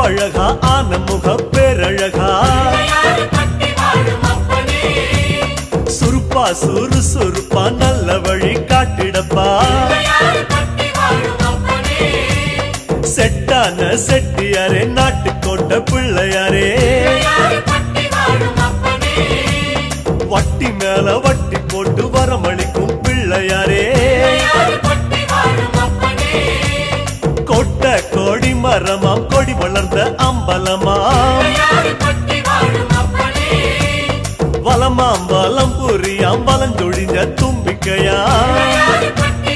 கருப்பழகா ஆன முக பேரழகா சுருப்பா சுறு சுருப்பா நல்ல வழி காட்டிடப்பா செட்டான செட்டியாரே நாட்டுக்கோட்ட பிள்ளையாரே வட்டி மேல வட்டி போட்டு வரமளிக்கும் பிள்ளையாரே கொட்ட கோடி மரமாம் கொடி வளர்ந்த அம்பலமாம் வலமாம் வலம் புரியாம் வலஞ்சொழிஞ்ச தும்பிக்கையாம்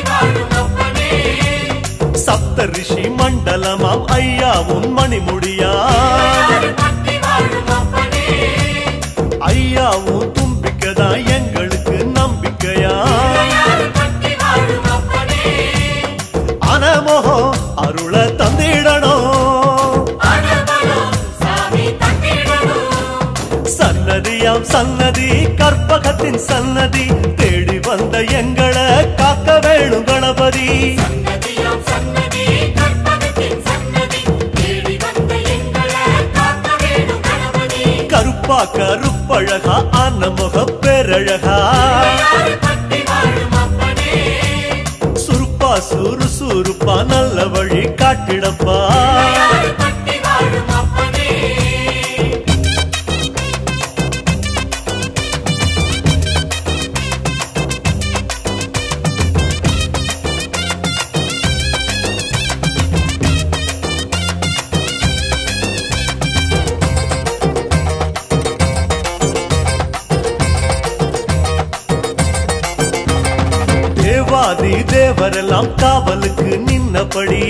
சப்த ரிஷி மண்டலமாம் ஐயாவும் மணிமுடியாம் ஐயாவும் தும்பிக்கைதான் எங்களுக்கு நம்பிக்கையா அனமோகம் அருள தந்திடணும் சன்னதியாம் சன்னதி கற்பகத்தின் சன்னதி தேடி வந்த எங்களை காக்க வேணும் கணபதி கருப்பா கருப்பழகா ஆன முக பேரழகா சுருப்பா சுறு சுருப்பா நல்ல வழி காட்டிடப்பா தேவாதி தேவரெல்லாம் காவலுக்கு நின்னபடி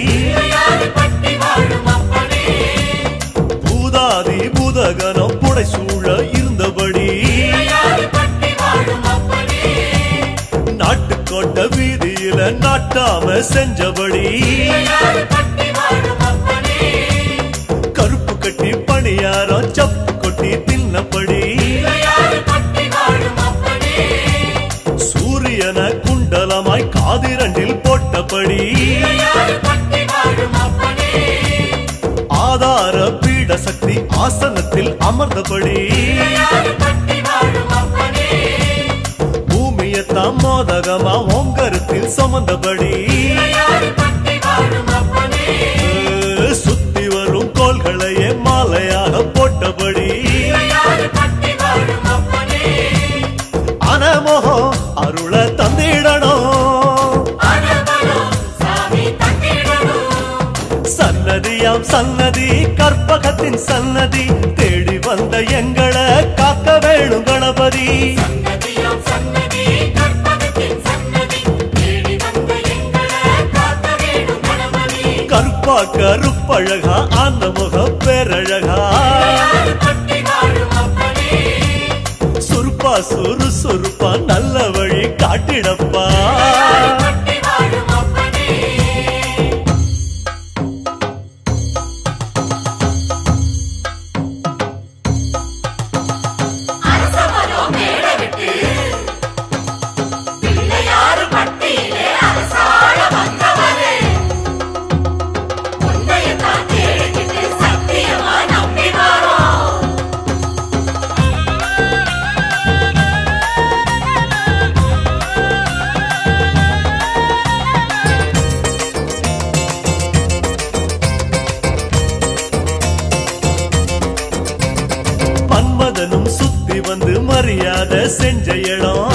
பூதாதி பூதகனம் புடை சூழ இருந்தபடி நாட்டுக்கோட்ட வீதியில நாட்டாம செஞ்சபடி கருப்பு கட்டி பணியாரம் சப்பு கொட்டி தின்னபடி சூரியன குண்டலமாய் காதிரண்டில் போட்டபடி ஆதார பீட சக்தி ஆசனத்தில் அமர்ந்தபடி பூமியத்தாம் மோதகமா ஓங்கரத்தில் சுமந்தபடி சுத்தி வரும் கோள்களையே மாலையாக போட்டபடி அனமோகம் அருள தந்திடணும் சன்னதியாம் சன்னதி கற்பகத்தின் சன்னதி தேடி வந்த எங்களை காக்க வேணும் கணபதி கருப்பா கருப்பழகா ஆந்த முக பேரழகா சுருப்பா சுறு சுருப்பா நல்ல வழி காட்டிடப்பா மன்மதனும் சுத்தி வந்து மரியாதை செஞ்ச இடம்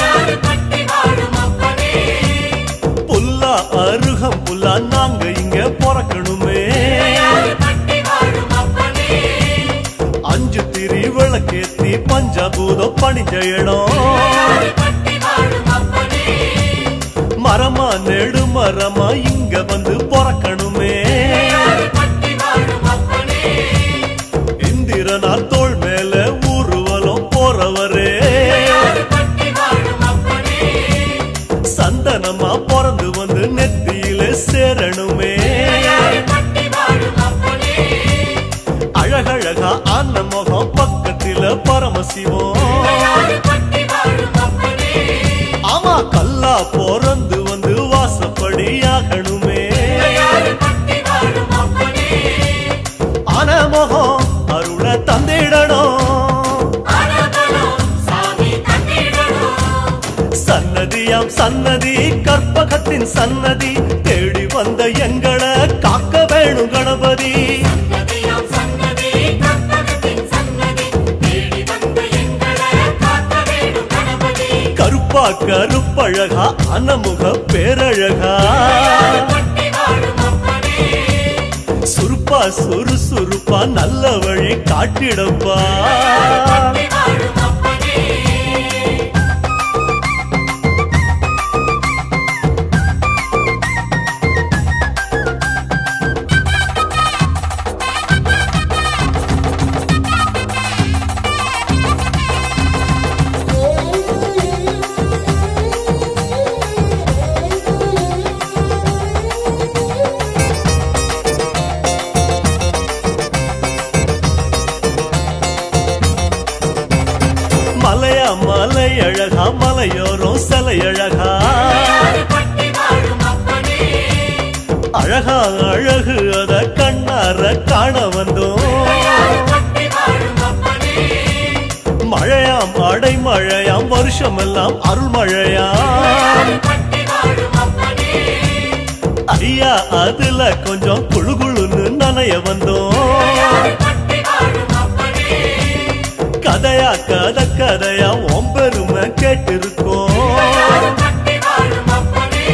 புல்லா அருகம் புல்லா நாங்க இங்க பிறக்கணுமே அஞ்சு திரி விளக்கேத்தி பஞ்சபூதம் பணிஞ்ச இடம் மரமா நெடு மரமா இங்க வந்து பிறக்கணுமே இந்திரனார் தோள் மேல ஊர்வலம் போறவரே சந்தனமா பிறந்து வந்து நெத்தியில சேரணுமே அழகழகா ஆன முகம் பக்கத்தில பரமசிவம் ஆமா கல்லா பிறந்து வந்து வாசப்படி ஆகணுமே சன்னதி கற்பகத்தின் சன்னதி தேடி வந்த எங்களை காக்க வேணும் கணபதி சன்னதியாம் சன்னதி கற்பகத்தின் சன்னதி தேடி வந்த எங்களை காக்க வேணும் கணபதி கருப்பா கருப்பழகா அனமுக பேரழகா பட்டி வாழும் அப்பனே சுருப்பா சுறுசுறுப்பா நல்ல வழி காட்டிடப்பா பட்டி வாழும் அப்பனே மலையா மலை அழகா மலையோரம் சிலை அழகா பட்டி வாழும் அப்பனே அழகா அழகு அத கண்ணார காண வந்தோம் பட்டி வாழும் அப்பனே மழையாம் அடை மழையாம் வருஷமெல்லாம் அருள் மழையாம் பட்டி வாழும் அப்பனே ஐயா அதுல கொஞ்சம் குழு குழுன்னு நனைய வந்தோம் பட்டி வாழும் அப்பனே கதையா கதை கதையா ஒம்பெருமை கேட்டிருக்கோம் பட்டி வாழும் அப்பனே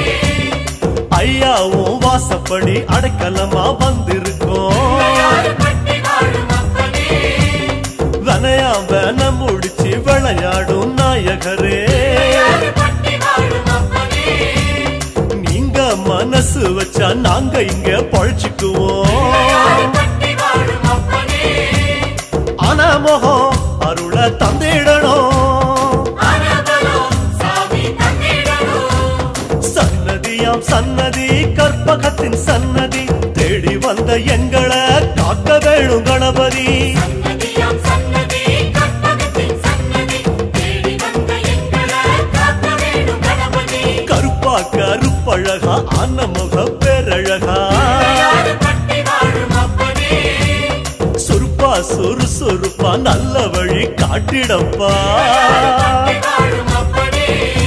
ஐயா உன் வாசப்படி அடைக்கலமா வந்திருக்கோம் பட்டி வாழும் அப்பனே வனையா வன முடிச்சு விளையாடும் நாயகரே பட்டி வாழும் அப்பனே நீங்க மனசு வச்சா நாங்க இங்க பழச்சுக்குவோம் பட்டி வாழும் அப்பனே ஆனா முகம் அருளை தந்திடணும் அனபலோ சாமி தந்திடணும் சன்னதியாம் சன்னதி கற்பகத்தின் சன்னதி தேடி வந்த எங்களை காக்க வேணும் கணபதி சன்னதியாம் சன்னதி கற்பகத்தின் சன்னதி தேடி வந்த எங்களை காக்க வேணும் கணபதி கருப்பா கருப்பழகா அன்னமுக பேரழகா பட்டி வாழும் அப்பனே சுருப்பா சுறுசுறுப்பா நல்ல வழி காட்டிடப்பா பட்டி வாழும் அப்பனே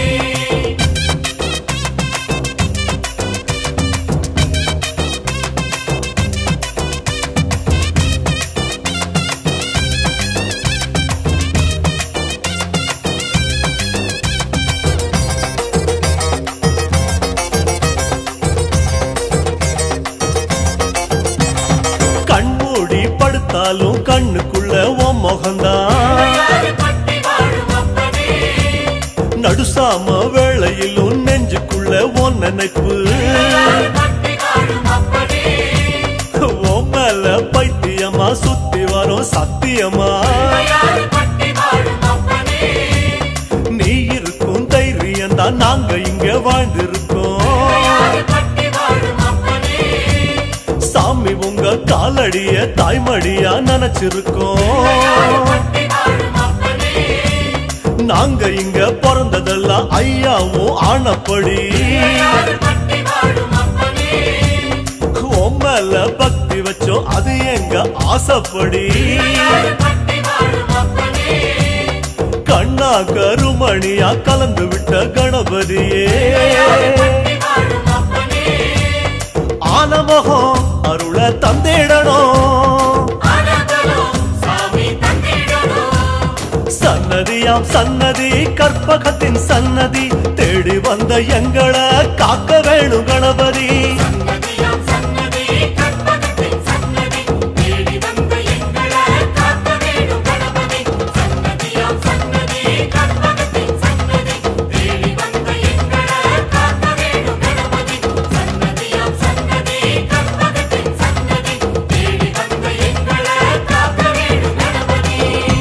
கண்மூடி படுத்தாலும் கண்ணுக்குள்ள உன் முகம்தான் பட்டி வாழும் அப்பனே நடுசாம வேளையிலும் நெஞ்சுக்குள்ள உன் நினைப்பு பட்டி வாழும் அப்பனே உன் மேல பைத்தியமா சுத்தி வரும் சத்தியமா பட்டி வாழும் அப்பனே நீ இருக்கும் தைரியம் தான் நாங்க இங்க வாழ்ந்திருக்கோம் பட்டி வாழும் அப்பனே சாமி உங்க காலடிய தாய்மடியா நினைச்சிருக்கோம் பட்டி வாழும் அப்பனே நாங்க இங்க பிறந்ததெல்லாம் ஐயாவும் ஆனப்படி பட்டி வாழும் அப்பனே உன் மேல பக்தி வச்சோம் அது எங்க ஆசைப்படி பட்டி வாழும் அப்பனே கண்ணா கருமணியா கலந்து விட்ட கணபதியே பட்டி வாழும் அப்பனே ஆனமகம் அருளை தந்திடணும் அனபலோ சாமி தந்திடணும் சன்னதியாம் சன்னதி கற்பகத்தின் சன்னதி தேடி வந்த எங்களை காக்க வேணும் கணபதி சன்னதியாம் சன்னதி கற்பகத்தின் சன்னதி தேடி வந்த எங்களை காக்க வேணும் கணபதி சன்னதியாம் சன்னதி கற்பகத்தின் சன்னதி தேடி வந்த எங்களை காக்க வேணும் கணபதி சன்னதியாம் சன்னதி கற்பகத்தின் சன்னதி தேடி வந்த எங்களை காக்க வேணும் கணபதி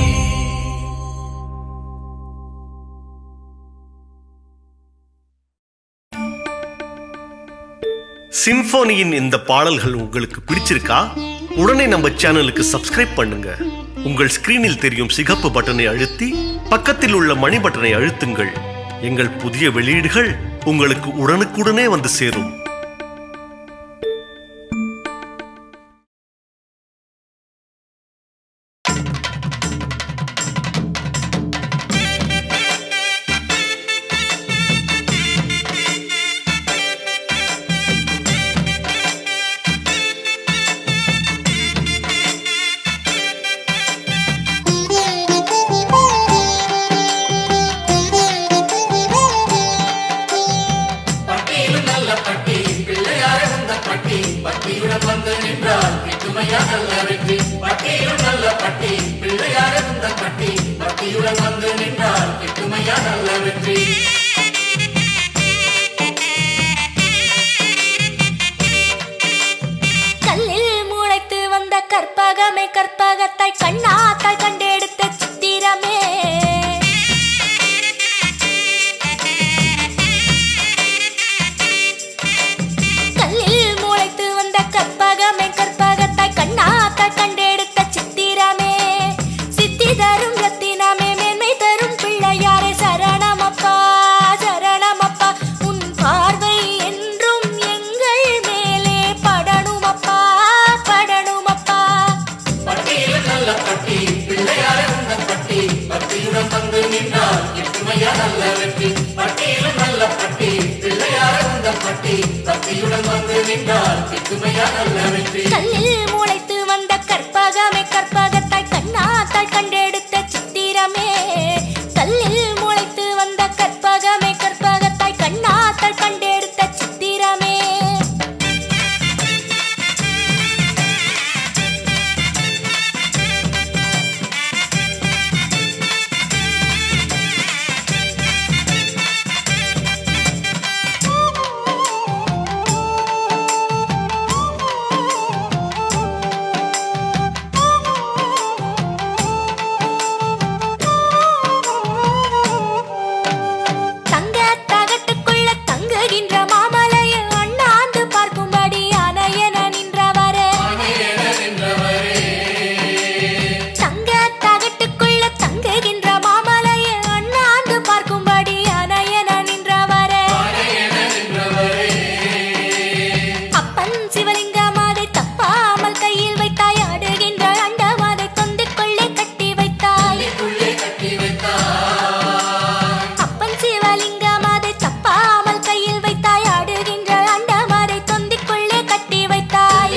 சிம்பொனியின் இந்த பாடல்கள் உங்களுக்கு பிடிச்சிருக்கா உடனே நம்ம சேனலுக்கு சப்ஸ்கிரைப் பண்ணுங்க உங்கள் ஸ்கிரீனில் தெரியும் சிகப்பு பட்டனை அழுத்தி பக்கத்தில் உள்ள மணி பட்டனை அழுத்துங்கள் எங்கள் புதிய வெளியீடுகள் உங்களுக்கு உடனுக்குடனே வந்து சேரும் வெற்றி கல்லில் முளைத்து வந்த கற்பகமே கற்பகத்தாய் கண்ணாத்தாய் கண்டெடுத்த சித்திரமே கல்லில் முளைத்து வந்த கற்பகமே கற்பகத்தாய் கண்ணாத்தாய் கண்டெடுத்த சித்திரமே சித்தி தரும் ரத்தினமே மேன்மை தரும் பிள்ளையாரே சரணமப்பா சரணமப்பா உன் பார்வை என்றும் எங்கள் மேலே படணுமப்பா படணுமப்பா பட்டியில் நல்ல பட்டி பிள்ளையார உங்கள் பட்டி பக்தியுடன் வந்து நின்றால் எட்டுமையா நல்ல வெற்றி பட்டியில் நல்ல பட்டி பிள்ளையார உங்கள் பட்டி பக்தியுடன் வந்து நின்றால் எட்டுமையா நல்ல வெற்றி கல்லில் முளைத்து வந்த கற்பகமே கற்பகத்தாய் கண்ணாத்தாய் கண்டெடுத்த சித்திரமே கல்லில் முளைத்து வந்த கற்பகமே கற்பகத்தாய் கண்ணாத்தாய் கண்டெடுத்த சித்திரமே தங்க தகட்டுக்குள்ள தங்குகின்ற மாமலைய அண்ணாந்து பார்க்கும்படி அணையன நின்றவரே தங்க தகட்டுக்குள்ள தங்குகின்ற மாமலைய அண்ணாந்து பார்க்கும்படி அணையன நின்றவரே அப்பன் சிவலிங்கம் அதை தப்பாமல் கையில் வைத்தாய் ஆடுகின்ற அண்டம் அதை தொந்திக்குள்ளே கட்டி வைத்தாய் அப்பன் சிவலிங்கம் அதை தப்பாமல் கையில் வைத்தாய் ஆடுகின்ற அண்டம் அதை தொந்திக்குள்ளே கட்டி வைத்தாய்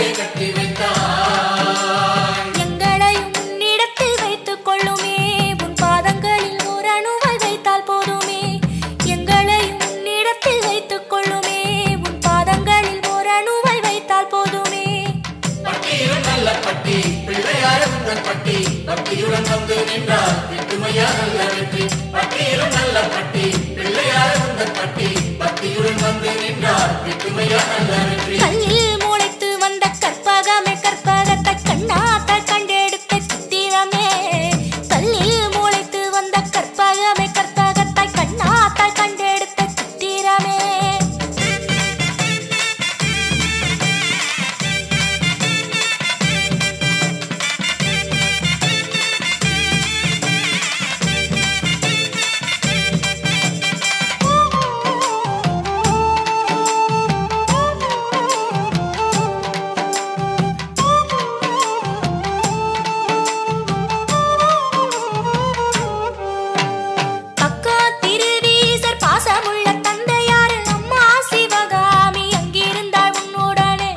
எங்களையும் உன்னிடத்தில் வைத்துக் கொள்ளுமே உன் பாதங்களில் ஒரு அணுவை வைத்தால் போதுமே எங்களையும் உன்னிடத்தில் வைத்துக் கொள்ளுமே உன் பாதங்களில் ஒரு அணுவை வைத்தால் போதுமே பட்டியில் நல்ல பட்டி பிள்ளையார உங்கள் பட்டி பக்தியுடன் வந்து நின்றால் எட்டுமையா நல்ல வெற்றி பட்டியில் நல்ல பட்டி பிள்ளையார உங்கள் பட்டி பக்தியுடன் வந்து நின்றால் எட்டுமையா நல்ல வெற்றி கல்லில் முளைத்து வந்த கற்பகமே கற்பகத்தை கண்ணாத்த கண்டெடுத்த சித்திரமே கல்லில் முளைத்து வந்த கற்பகமே கற்பகத்தை கண்ணாத்த கண்டெடுத்த சித்திரமே பக்கா திருவீசர் பாசமுள்ள தந்தையார் அம்மா சிவகாமி அங்கிருந்தாள் உன்னுடனே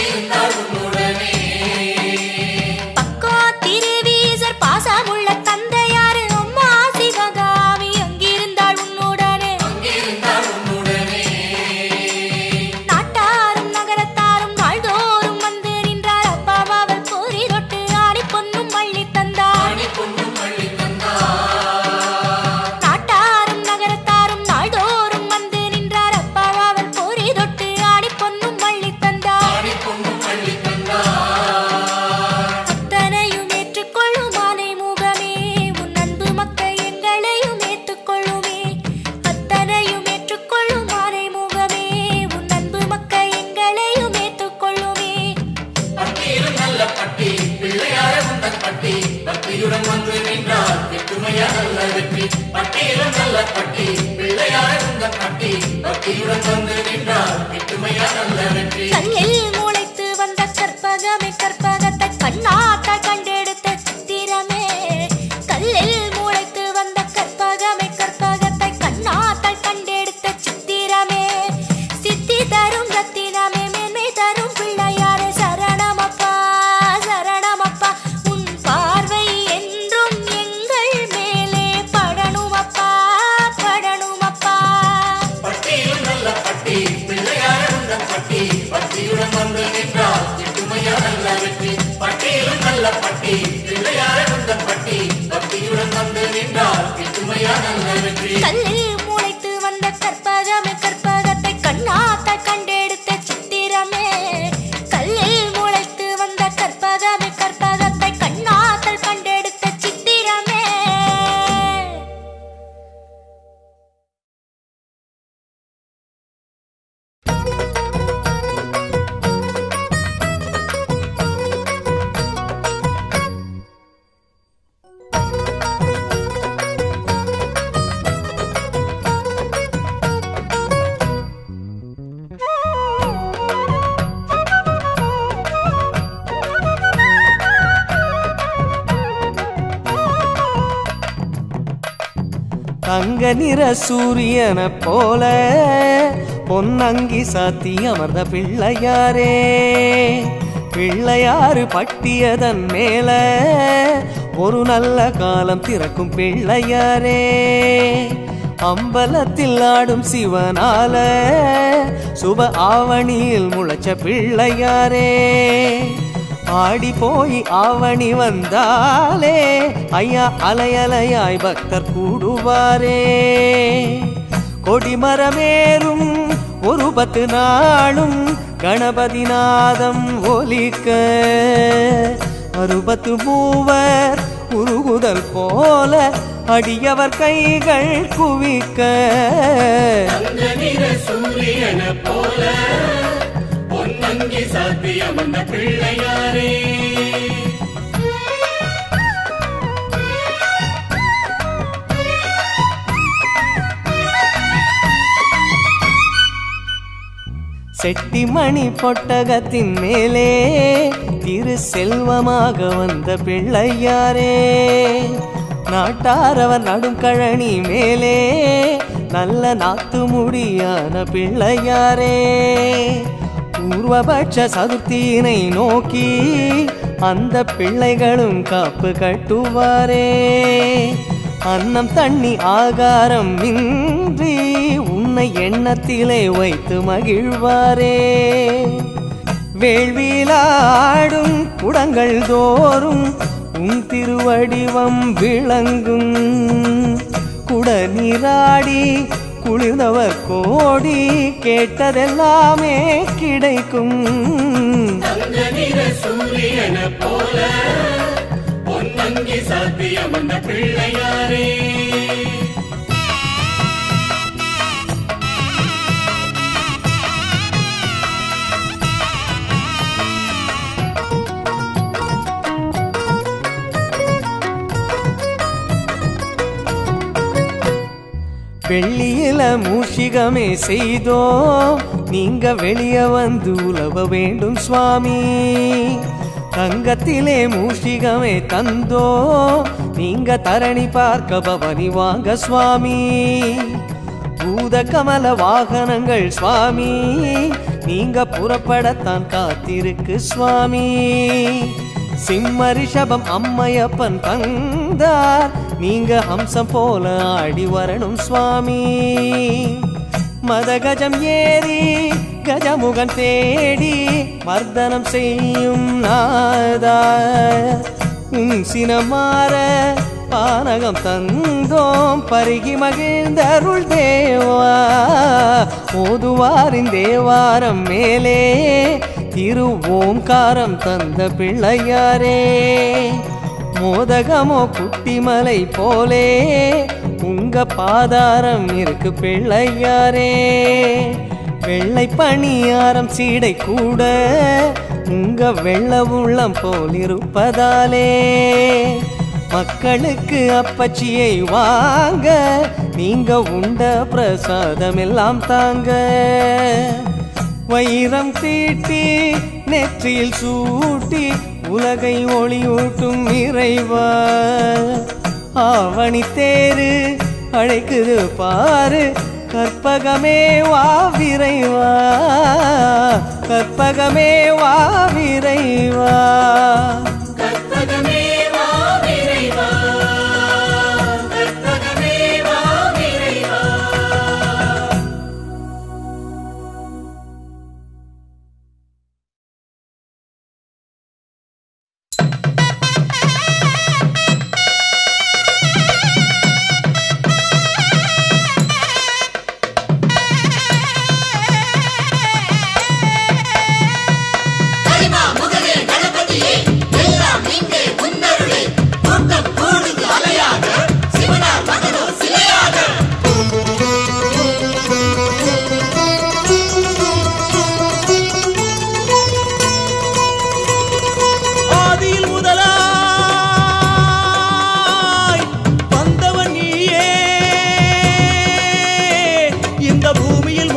பக்கா திருவீசர் பாசமுள்ள தந்தையார் அம்மா சிவகாமி அங்கிருந்தாள் உன்னுடனே நாட்டாரும் நகரத்தாரும் நாள்தோறும் வந்து நின்றார் அப்பாவாவல் போரி தொட்டு ஆடி பொன்னும் மள்ளி தந்தார் நாட்டாரும் நகரத்தாரும் நாள்தோறும் வந்து நின்றார் அப்பாவாவல் போரி தொட்டு ஆடி பொன்னும் மள்ளி தந்தார் அத்தனையும் ஏற்றுக்கொள்ளும் ஆனை முகமே உன் அன்பு மக்கள் எங்களையும் ஏற்றுக்கொள்ளுமே அத்தனையும் ஏற்றுக்கொள்ளும் ஆனை முகமே உன் அன்பு மக்கள் எங்களையும் ஏற்றுக்கொள்ளுமே பட்டியில் நல்ல பட்டி பிள்ளையார உங்கள் பட்டி பக்தியுடன் வந்து நின்றால் எட்டுமையா நல்ல வெற்றி பட்டியில் நல்ல பட்டி பிள்ளையார உங்கள் பட்டி பக்தியுடன் வந்து நின்றால் எட்டுமையா நல்ல வெற்றி கல்லில் முளைத்து வந்த கற்பகமே கற்பகத்தை கண்ணாத்த கண்டெடுத்த சித்திரமே கல்லில் முளைத்து வந்த கற்பகமே கற்பகத்தை கண்ணாத்த கண்டெடுத்த சித்திரமே சித்தி தரும் ரத்தினமே மேன்மை தரும் பிள்ளையாரே சரணமப்பா சரணமப்பா உன் பார்வை என்றும் எங்கள் மேலே படணுமப்பா படணுமப்பா பட்டியில் நல்ல பட்டி பிள்ளையார உங்கள் பட்டி பக்தியுடன் வந்து நின்றால் எட்டுமையா நல்ல வெற்றி பட்டியில் நல்ல பட்டி பிள்ளையார உங்கள் பட்டி பக்தியுடன் வந்து நின்றால் எட்டுமையா நல்ல வெற்றி கல்லில் தங்க நிற சூரியன போல பொன்னங்கி சாத்தி அமர்ந்த பிள்ளையாரே பிள்ளையாறு பட்டியதன் மேல ஒரு நல்ல காலம் திறக்கும் பிள்ளையாரே அம்பலத்தில் ஆடும் சிவனால சுப ஆவணியில் முளைச்ச பிள்ளையாரே ஆடி போய் ஆவணி வந்தாலே ஐயா அலையலையாய் பக்தர் கூடுவாரே கொடிமரமேறும் ஒரு பத்து நாளும் கணபதி நாதம் ஒலிக்க அறுபத்து மூவர் உருகுதல் போல அடியவர் கைகள் குவிக்க தங்க நிற சூரியன போல பொன்னங்கி சாத்தியம் அந்த பிள்ளையாரே செட்டிமணி பொட்டகத்தின் மேலே திரு செல்வமாக வந்த பிள்ளையாரே நாட்டாரவர் நடும் கழனி மேலே நல்ல நாத்து முடியான பிள்ளையாரே பூர்வபட்ச சதுர்த்தியினை நோக்கி அந்த பிள்ளைகளும் காப்பு கட்டுவாரே அன்னம் தண்ணி ஆகாரம் இன்றி உன்னை எண்ணத்திலே வைத்து மகிழ்வாரே வேள்வியிலாடும் குடங்கள் தோறும் உன் திருவடிவம் விளங்கும் குட நீராடி குளிர்ந்தவர் கோடி கேட்டதெல்லாமே கிடைக்கும் தங்க நிற சூரியன போல பொன்னங்கி சாத்தியம் அந்த பிள்ளையாரே வெள்ளியில மூஷிகமே செய்தோம் நீங்க வெளிய வந்து உலவ வேண்டும் சுவாமி தங்கத்திலே மூஷிகமே தந்தோ நீங்க தரணி பார்க்க பவனி வாங்க சுவாமி பூத கமல வாகனங்கள் சுவாமி நீங்க புறப்படத்தான் காத்திருக்கு சுவாமி சிம்ம ரிஷபம் அம்மையப்பன் தந்தார் நீங்க ஹம்சம் போல ஆடி வரணும் சுவாமி மதகஜம் ஏறி கஜமுகன் தேடி மர்தனம் செய்யும் நாதா உன் சினமாற பானகம் தந்தோம் பருகி மகிழ்ந்தருள் தேவா ஓதுவாரின் தேவாரம் மேலே திரு ஓம்காரம் தந்த பிள்ளையாரே மோதகமோ குட்டிமலை போலே உங்க பாதாரம் இருக்கு பிள்ளையாரே வெள்ளை பணியாரம் சீடை கூட உங்க வெள்ள உள்ளம் போல் இருப்பதாலே மக்களுக்கு அப்பச்சியை வாங்க நீங்க உண்ட பிரசாதம் எல்லாம் தாங்க வைரம் தீட்டி நெற்றியில் சூட்டி உலகை ஒளியூட்டும் இறைவா ஆவணி தேரு அழைக்குது பாரு கற்பகமே வா விரைவா கற்பகமே வா விரைவா கற்பகமே வா விரைவா கற்பகமே வா விரைவா கரிமா முகனே கணபதியே எல்லாம் நீங்கே முன்னருளே கூட்டம் கூடுது அலையாக சிவனார் மகனோ சிலையாக ஆதியில் முதலாய் வந்தவன் நீயே இந்த பூமியில்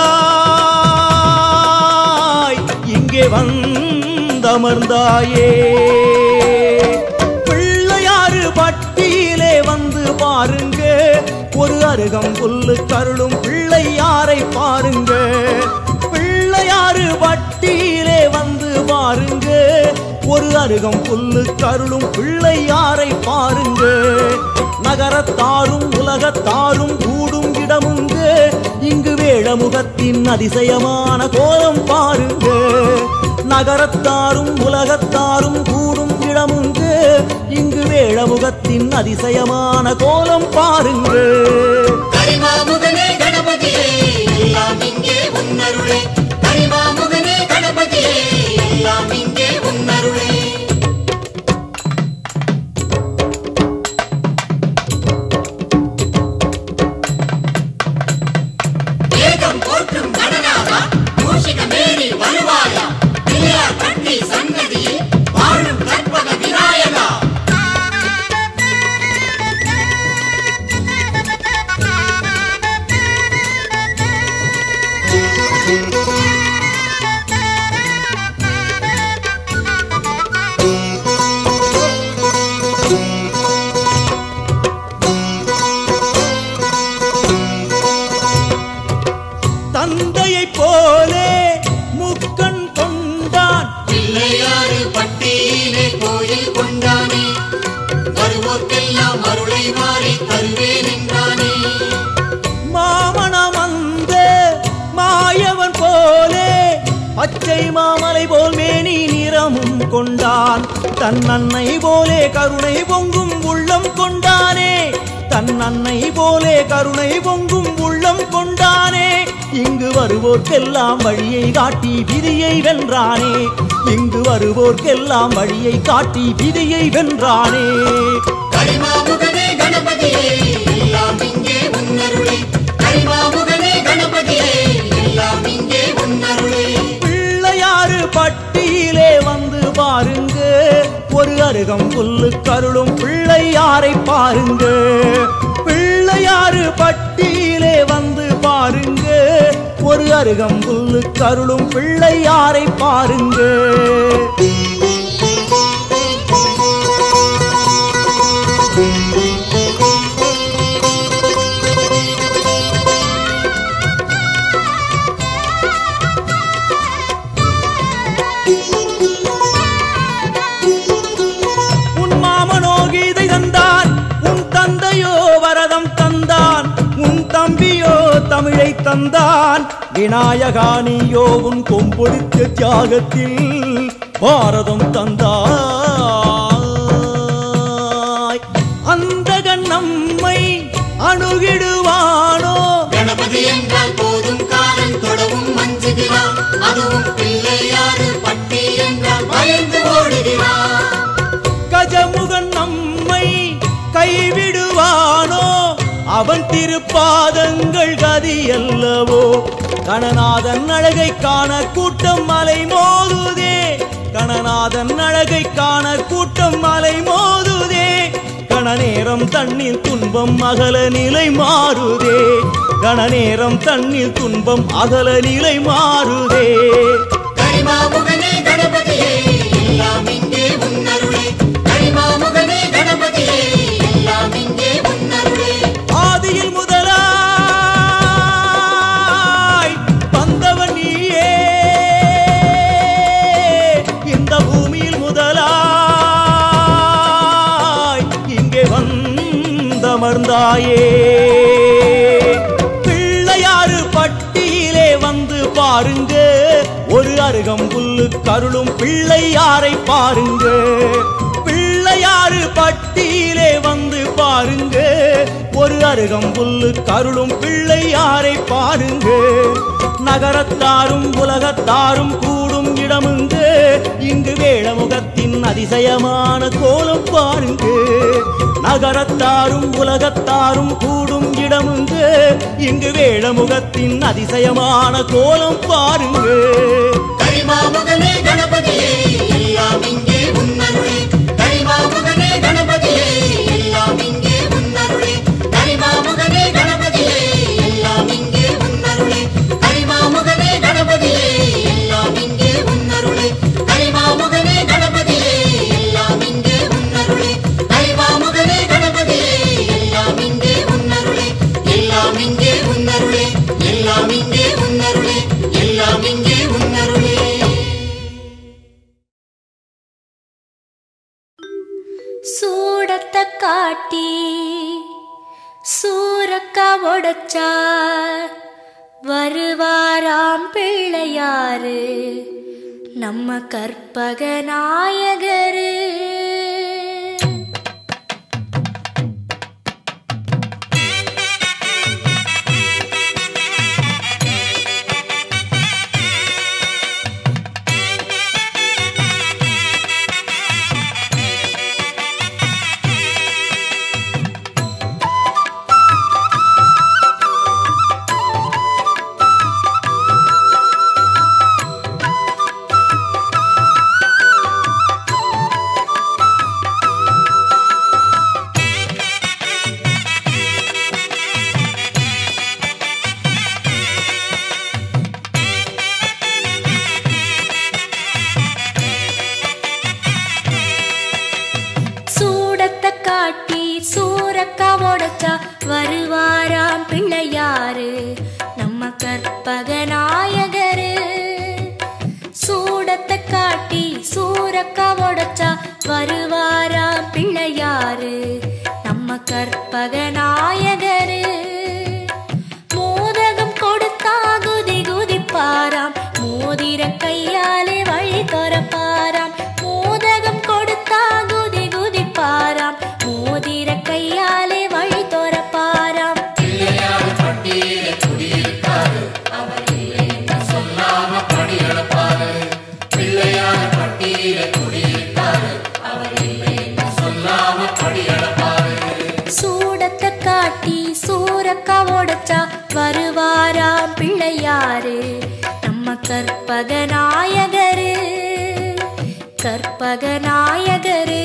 முதலாய் இங்கே வந்தமர்ந்தாயே பிள்ளையாறு பட்டியிலே வந்து பாருங்க ஒரு அருகம் புல்லு கருளும் பிள்ளையாரை பாருங்க பிள்ளையாறு வட்டியிலே வந்து பாருங்க ஒரு அருகம் புல்லு கருளும் பிள்ளையாரை பாருங்க நகரத்தாரும் உலகத்தாரும் கூடும் இடமுங்க இங்கு வேழமுகத்தின் அதிசயமான கோலம் பாருங்க நகரத்தாரும் உலகத்தாரும் கூடும் இடமுங்க இங்கு வேழமுகத்தின் அதிசயமான கோலம் பாருங்க கரிமாமுகனே கணபதியே எல்லாம் இங்கே உன்னருளே கரிமாமுகனே கணபதியே எல்லாம் இங்கே உன்னருளே வேகம் போற்றும் கணநாதா மூஷிக மேரி வருவாயா பிள்ளையார் பட்டி சன்னதியில் வாழும் கற்பக விநாயகா தந்தையைப் போலே முக்கண் கொண்டான் பிள்ளையாறு பட்டியிலே கோயில் கொண்டானே வருவோர்க்கெல்லாம் அருளை மாறி தருவேன் என்றானே மாமணம் அந்த மாயவன் போலே பச்சை மாமலை போல் மேனி நிறமும் கொண்டான் தன் அன்னை போலே கருணை பொங்கும் உள்ளம் கொண்டானே தன் அன்னை போலே கருணை பொங்கும் உள்ளம் கொண்டானே இங்கு வருவோர்க்கெல்லாம் வழியை காட்டி விதியை வென்றானே இங்கு வருவோர்க்கெல்லாம் வழியை காட்டி விதியை வென்றானே கரிமாமுகனே கணபதியே எல்லாம் இங்கே உன்னருளே கரிமாமுகனே கணபதியே எல்லாம் இங்கே உன்னருளே பிள்ளையாறு பட்டியிலே வந்து பாருங்க ஒரு அருகம் புல்லு கருளும் பிள்ளையாரை பாருங்க பிள்ளையாறு பட்டியிலே வந்து பாருங்க ஒரு அருகம் புல்லு கருளும் பிள்ளையாரை பாருங்க உன் மாமனோ கீதை தந்தான் உன் தந்தையோ வரதம் தந்தான் உன் தம்பியோ தமிழை தந்தான் விநாயகா நீயோ உன் கொம்பொடித்த தியாகத்தில் பாரதம் தந்தாய் அந்தகன் நம்மை அணுகிடுவானோ கணபதி என்றால் போதும் காலம் தொடவும் மஞ்சுகிறான் அதுவும் பிள்ளையாறு பட்டி என்றால் பயந்து ஓடுகிறான் கஜமுகன் நம்மை கைவிடுவானோ அவன் திருப்பாதங்கள் கதியல்லவோ கணநாதன் அழகை காண கூட்டம் மலை மோதுதே கணநாதன் அழகை காண கூட்டம் மலை மோதுதே கண நேரம் தண்ணீர் துன்பம் அகல நிலை மாறுதே கண நேரம் தண்ணீர் துன்பம் அகல நிலை மாறுதே கரிமாமுகனே கணபதியே எல்லாம் இங்கே உன்னருளே கரிமாமுகனே கணபதியே எல்லாம் இங்கே உன்னருளே ஆதியில் முதலாய் வந்தவன் நீயே இந்த பூமியில் முதலாய் இங்கே வந்தமர்ந்தாயே பிள்ளையாறு பட்டியிலே வந்து பாருங்க ஒரு அருகம் புல்லு கருளும் பிள்ளையாரை பாருங்க பிள்ளையாறு பட்டியிலே வந்து பாருங்க ஒரு அருகம் புல்லு கருளும் பிள்ளையாரை பாருங்க நகரத்தாரும் உலகத்தாரும் கூடும் இடமுங்க இங்கு வேழமுகத்தின் அதிசயமான கோலம் பாருங்க நகரத்தாரும் உலகத்தாரும் கூடும் இடமுங்க இங்கு வேழமுகத்தின் அதிசயமான கோலம் பாருங்க கரிமாமுகனே கணபதியே எல்லாம் இங்கே உன்னருளே கரிமாமுகனே கணபதியே எல்லாம் இங்கே உன்னருளே கரிமாமுகனே கணபதியே எல்லாம் இங்கே உன்னருளே கரிமாமுகனே கணபதியே எல்லாம் இங்கே உன்னருளே கரிமாமுகனே கணபதியே எல்லாம் இங்கே உன்னருளே கரிமாமுகனே கணபதியே எல்லாம் இங்கே உன்னருளே சூரக்கா உடைச்சா வருவாராம் பிள்ளையாரு நம்ம கற்பக நாயகரு சூடத்தை காட்டி சூரக்கா உடைச்சா வருவாராம் பிள்ளையாரு நம்ம கற்பக நாயகரு சூடத்தை காட்டி சூரக்கா உடைச்சா வருவாராம் பிள்ளையாரு நம்ம கற்பக நாயகரு மோதகம் கொடுத்தா குதி குதிப்பாராம் மோதிர கையாலே வழி துறப்பாராம் மோதகம் கொடுத்தா குதி குதிப்பாராம் மோதிர கையாலே வழி துறப்பாராம் பிள்ளையார் பட்டியல குடியிருக்காரு அவர் இல்லைன்னு சொல்லாம படி அளப்பாரு பிள்ளையார் பட்டியல குடியிருக்காரு அவர் இல்லைன்னு சொல்லாம படி அளப்பாரு சூடத்தை காட்டி சூரக்கா உடைச்சா வருவாராம் பிள்ளையாரு நம்ம கற்பக நாயகரு கற்பக நாயகரு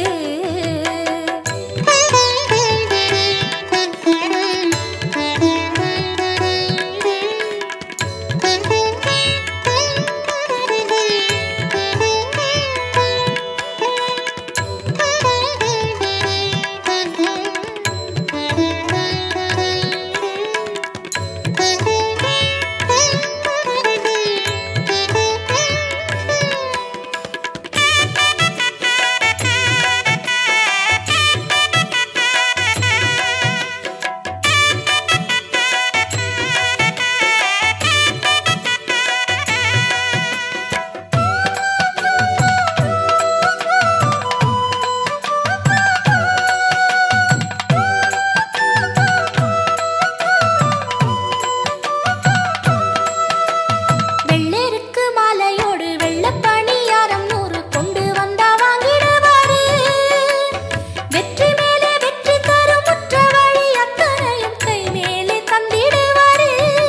வெள்ளெருக்கு மாலையோடு வெள்ளப்பணியாரம் நூறு கொண்டு வந்தா வாங்கிடுவாரு வெற்றி மேலே வெற்றி தரும் முற்ற வழி அத்தனையும் கை மேலே தந்திடுவாரு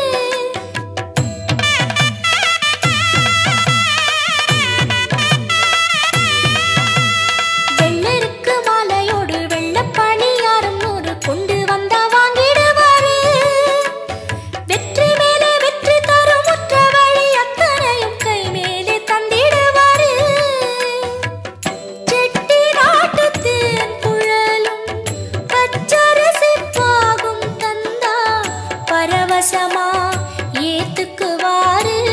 வெள்ளெருக்கு மாலையோடு வெள்ளப்பணியாரம் நூறு கொண்டு வந்தா வாங்கிடுவாரு வெற்றி மேலே வெற்றி தரும் முற்ற வழி அத்தனையும் கை மேலே தந்திடுவாரு செட்டி நாட்டு தேன் குழலும் பச்சரிசி பாகும் தந்தா பரவசமா ஏத்துக்குவாரு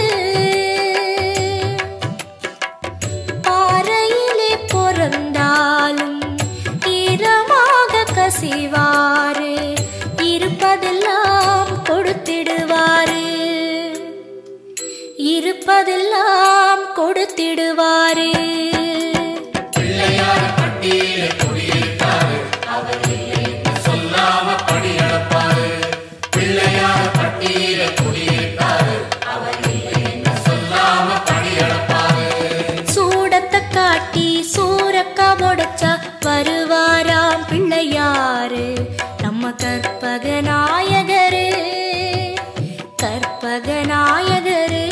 பாறையிலே பிறந்தாலும் ஈரமாக கசிவாரு இருப்பதெல்லாம் கொடுத்திடுவாரு இருப்பதெல்லாம் கொடுத்திடுவாரு பிள்ளையார் பட்டியல குடியிருக்காரு அவர் இல்லைன்னு சொல்லாம படி அளப்பாரு பிள்ளையார் பட்டியல குடியிருக்காரு அவர் இல்லைன்னு சொல்லாம படி அளப்பாரு சூடத்தை காட்டி சூரக்கா உடைச்சா வருவாராம் பிள்ளையாரு நம்ம கற்பக நாயகரு கற்பக நாயகரு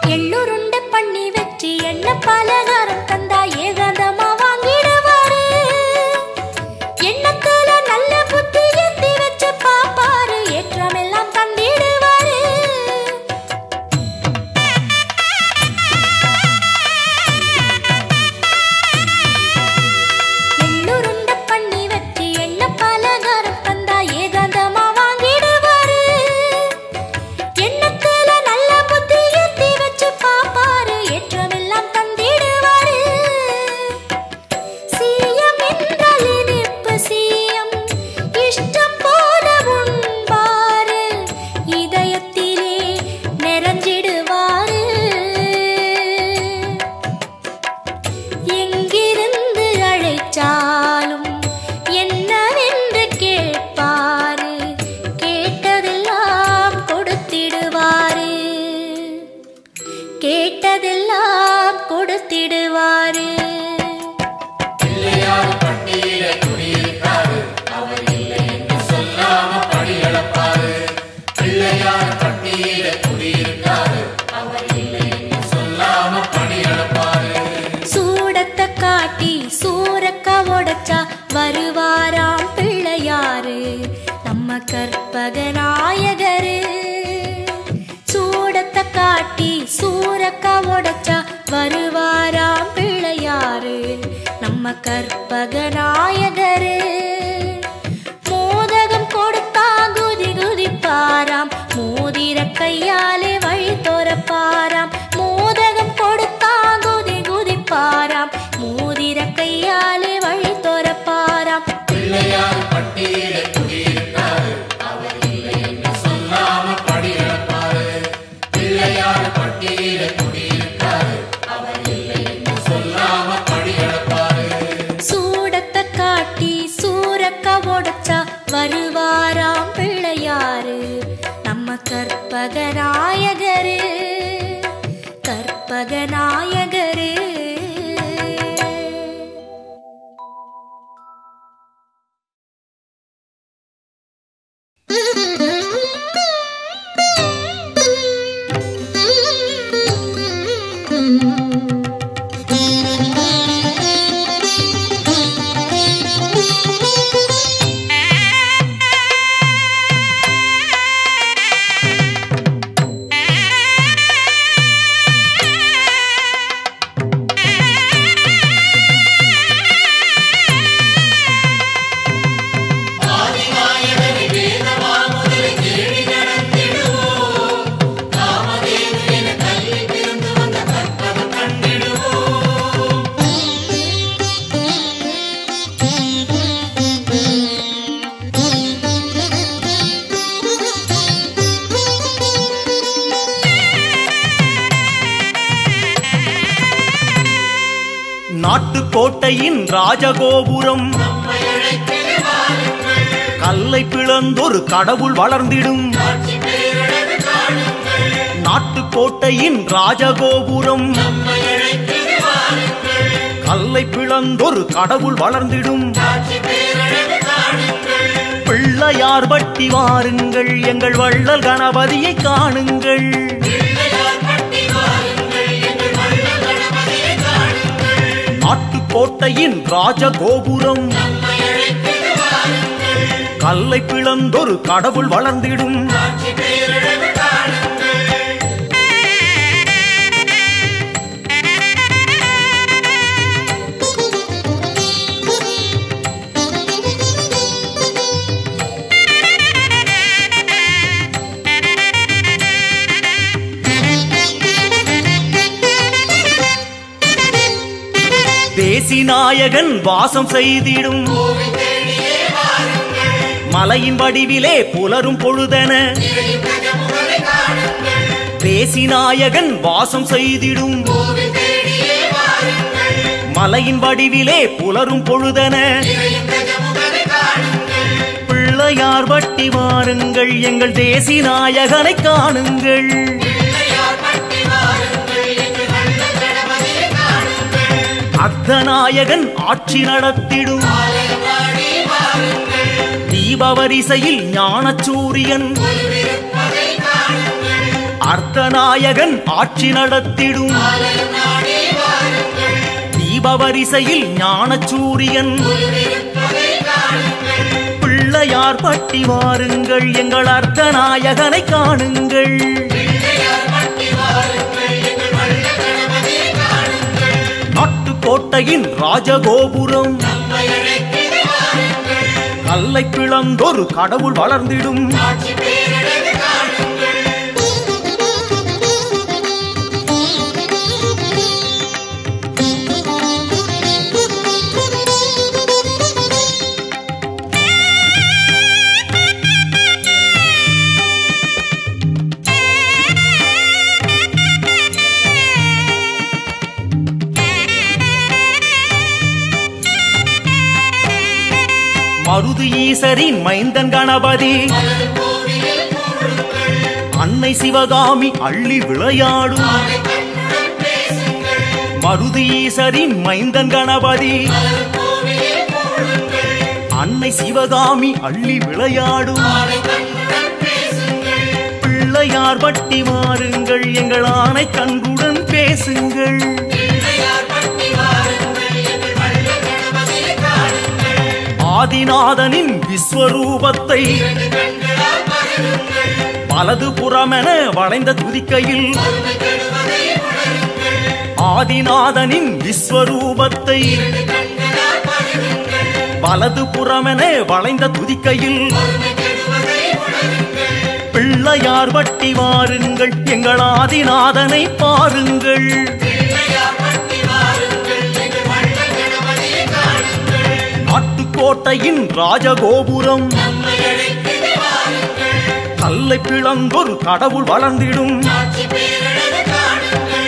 எள்ளுருண்டை பண்ணி வச்சு என்ன பலகாரம் தந்தா ஏகாந்தமா வாங்கிடுவாரு எண்ணத்துல நல்ல புத்தி ஏத்தி வச்சு பாப்பாரு ஏற்றமெல்லாம் தந்திடுவாரு எள்ளுருண்டை பண்ணி வச்சு என்ன பலகாரம் தந்தா ஏகாந்தமா வாங்கிடுவாரு எண்ணத்துல நல்ல புத்தி ஏத்தி வச்சு பாப்பாரு ஏற்றமெல்லாம் தந்திடுவாரு சீயம் என்றால் இனிப்பு சீயம் இஷ்டம் போல உண்பாரு இதயத்திலே நிறைஞ்சிடுவாரு எங்கிருந்து அழைச்சாலும் என்னவென்று கேட்பாரு கேட்டதெல்லாம் கொடுத்திடுவாரு கேட்டதெல்லாம் கொடுத்திடுவாரு பிள்ளையார் பட்டியல குடியிருக்காரு அவர் இல்லை என்று சொல்லாம படி இழப்பாரு பிள்ளையார் பட்டியல குடியிருக்காரு அவர் இல்லை என்று சொல்லாம படி இழப்பாரு சூடத்தை காட்டி சூரக்கா உடைச்சா வருவாராம் பிள்ளையாரு நம்ம கற்பக நாயகரு சூடத்தை காட்டி சூரக்கா உடைச்சா வருவாராம் பிள்ளையாரு நம்ம கற்பக நாயகரு மோதகம் கொடுத்தா குதி குதிப்பாராம் மோதிர கையாலே வழி தோறப்பாராம் மோதகம் கொடுத்தா குதி குதிப்பாராம் மோதிர கையாலே வழி தோறப்பாராம் பிள்ளையார் பட்டியல குடியிருக்காரு அவர் இல்லை என்று சொல்லாம படி இழப்பாரு பிள்ளையார் பட்டியல குடியிருக்காரு அவர் இல்லை என்று சொல்லாம படி இழப்பாரு சூடத்தை காட்டி சூரக்கா உடைச்சா வருவாராம் பிள்ளையாரு நம்ம கற்பக நாயகரு கற்பக நாயகரு ஆதிநாயகனை வேதமாமுதலை தேடி நடந்திடுவோம் காமதேனு என கல்வி பிறந்து வந்த கற்பகம் கண்டிடுவோம் நாட்டுக்கோட்டையின் ராஜகோபுரம் நம்மை அழைத்திடு வாருங்கள் கல்லை பிளந்தொரு கடவுள் வளர்ந்திடும் காட்சி பேரழகு காணுங்கள் நாட்டுக்கோட்டையின் ராஜகோபுரம் நம்மை அழைத்திடு வாருங்கள் கல்லை பிளந்தொரு கடவுள் வளர்ந்திடும் காட்சி பேரழகு காணுங்கள் பிள்ளையார் பட்டி வாருங்கள் எங்கள் வள்ளல் கணபதியை காணுங்கள் பிள்ளையார் பட்டி வாருங்கள் எங்கள் வள்ளல் கணபதியை காணுங்கள் நாட்டுக்கோட்டையின் ராஜகோபுரம் நம்மை அழைத்திடு வாருங்கள் கல்லை பிளந்தொரு கடவுள் வளர்ந்திடும் காட்சி பேரழகு காணுங்கள் தேசிநாயகன் வாசம் செய்திடும் கோவில் தேடியே வாருங்கள் மலையின் வடிவிலே புலரும் பொழுதென இறையும் கஜமுகனை காணுங்கள் தேசிநாயகன் வாசம் செய்திடும் கோவில் தேடியே வாருங்கள் மலையின் வடிவிலே புலரும் பொழுதென இறையும் கஜமுகனை காணுங்கள் பிள்ளையார் வட்டி வாருங்கள் எங்கள் தேசிநாயகனை காணுங்கள் பிள்ளையார் பட்டி வாருங்கள் எங்கள் வள்ளல் கணபதியை காணுங்கள் அர்த்தநாயகன் ஆட்சி நடத்திடும் ஆலயவாடி வாருங்கள் தீபவரிசையில் ஞானச்சூரியன் கொலுவிருப்பதை காணுங்கள் அர்த்தநாயகன் ஆட்சி நடத்திடும் ஆலயம் நாடி வாருங்கள் தீபவரிசையில் ஞானச்சூரியன் இருப்பதை காணுங்கள் பிள்ளையார் பட்டி வாருங்கள் எங்கள் அர்த்தநாயகனை காணுங்கள் பிள்ளையார் பட்டி வாருங்கள் எங்கள் வல்ல கணபதியை காணுங்கள் நாட்டுக்கோட்டையின் ராஜகோபுரம் நம்மை அழைக்கிறது வாருங்கள் கல்லை பிளந்தொரு கடவுள் வளர்ந்திடும் ஆட்சி பேரழகு காணுங்கள் மருது ஈசரின் மைந்தன் கணபதி மலர் கோவிலில் கூடுங்கள் அன்னை சிவகாமி அள்ளி விளையாடும் ஆனை கண்ணுடன் பேசுங்கள் மருது ஈசரின் மைந்தன் கணபதி மலர் கோவிலில் கூடுங்கள் அன்னை சிவகாமி அள்ளி விளையாடும் ஆனை கண்ணுடன் பேசுங்கள் பிள்ளையார் பட்டி மாறுங்கள் எங்கள் ஆணை கன்றுடன் பேசுங்கள் பிள்ளையார் பட்டி வாருங்கள் எங்கள் வல்ல கணபதியை காணுங்கள் ஆதிநாதனின் விஸ்வரூபத்தை இரண்டு கண்களால் பருகுங்கள் வலது புறமென வளைந்த துதிக்கையில் பொறுமை கெடுவதை உணருங்கள் ஆதிநாதனின் விஸ்வரூபத்தை இரண்டு கண்களால் பருகுங்கள் வலது புறமென வளைந்த துதிக்கையில் பொறுமை கெடுவதை உணருங்கள் பிள்ளையார் வட்டி வாருங்கள் எங்கள் ஆதிநாதனை பாருங்கள் பிள்ளையார் பட்டி வாருங்கள் எங்கள் வல்ல கணபதியை காணுங்கள் நாட்டுக்கோட்டையின் ராஜகோபுரம் நம்மை அழைக்கிறது வாருங்கள் கல்லை பிளந்தொரு கடவுள் வளர்ந்திடும் ஆட்சி பேரழகு காணுங்கள்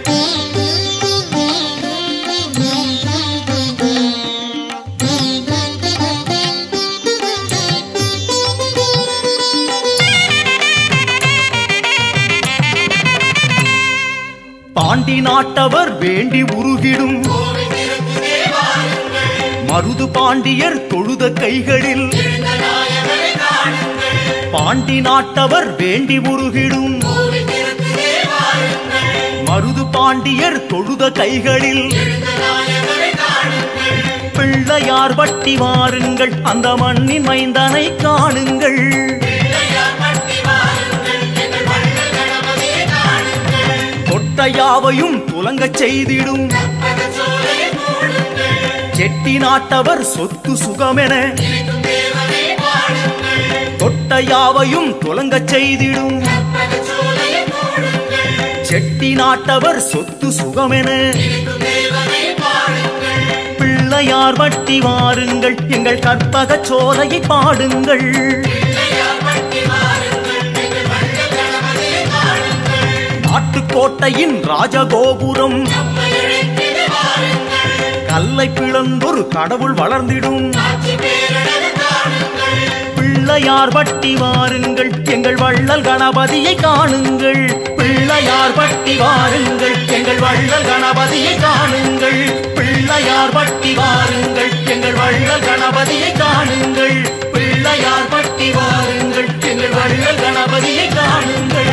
பாண்டி நாட்டவர் வேண்டி உருகிடும் கோவில் திருப்புதே வாருங்கள் மருது பாண்டியர் தொழுத கைகளில் எழுந்த நாயகரை காணுங்கள் பாண்டி நாட்டவர் வேண்டி உருகிடும் கோவில் திருப்புதே வாருங்கள் மருது பாண்டியர் தொழுத கைகளில் எழுந்த நாயகரை காணுங்கள் பிள்ளையார் வட்டி வாருங்கள் அந்த மண்ணின் மைந்தனை காணுங்கள் பிள்ளையார் பட்டி வாருங்கள் எங்கள் வல்ல கணபதியை காணுங்கள் தொட்டையாவையும் துலங்கச் செய்திடும் பதச்சோலை கூடுங்கள் செட்டி நாட்டவர் சொத்து சுகமென இருக்கும் தேவனை பாடுங்கள் தொட்டையாவையும் துலங்கச் செய்திடும் பதச்சோலை கூடுங்கள் செட்டி நாட்டவர் சொத்து சுகமென இருக்கும் தேவனை பாடுங்கள் பிள்ளையார் வட்டி வாருங்கள் எங்கள் கற்பகச் சோலையை பாடுங்கள் பிள்ளையார் பட்டி வாருங்கள் எங்கள் வல்ல கணபதியை காணுங்கள் நாட்டுக்கோட்டையின் ராஜகோபுரம் நம்மை அழைக்கிறது வாருங்கள் கல்லை பிளந்தொரு கடவுள் வளர்ந்திடும் ஆட்சி பேரழகு காணுங்கள் பிள்ளையார் பட்டி வாருங்கள் எங்கள் வள்ளல் கணபதியை காணுங்கள் பிள்ளையார் பட்டி வாருங்கள் எங்கள் வள்ளல் கணபதியை காணுங்கள் பிள்ளையார் பட்டி வாருங்கள் எங்கள் வள்ளல் கணபதியை காணுங்கள் பிள்ளையார் பட்டி வாருங்கள் எங்கள் வள்ளல் கணபதியை காணுங்கள்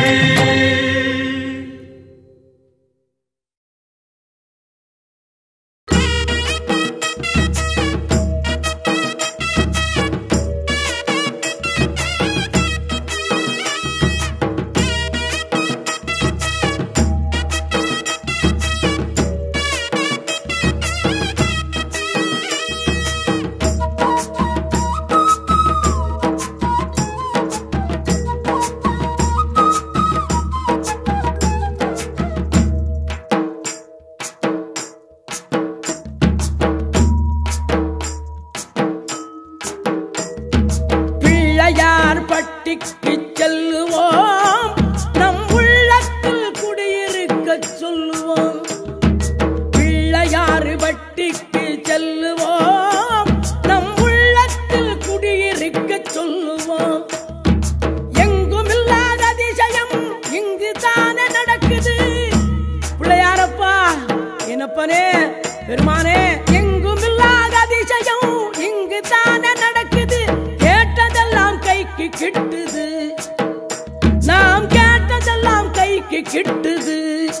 பிள்ளையார் பட்டிக்கு செல்லுவோம் நம் உள்ளத்தில் குடியிருக்க சொல்லுவோம் பிள்ளையார் பட்டிக்கு செல்லுவோம் நம் உள்ளத்தில் குடியிருக்க சொல்லுவோம் எங்கும் இல்லாத அதிசயம் இங்கு தானே நடக்குது பிள்ளையாரப்பா என்னப்பனே பெருமானே எங்கும் இல்லாத அதிசயம் இங்கு தானே நடக்குது கேட்டதெல்லாம் கைக்கு கிட்டுது நாம் கேட்டதெல்லாம் கை கிட்டுது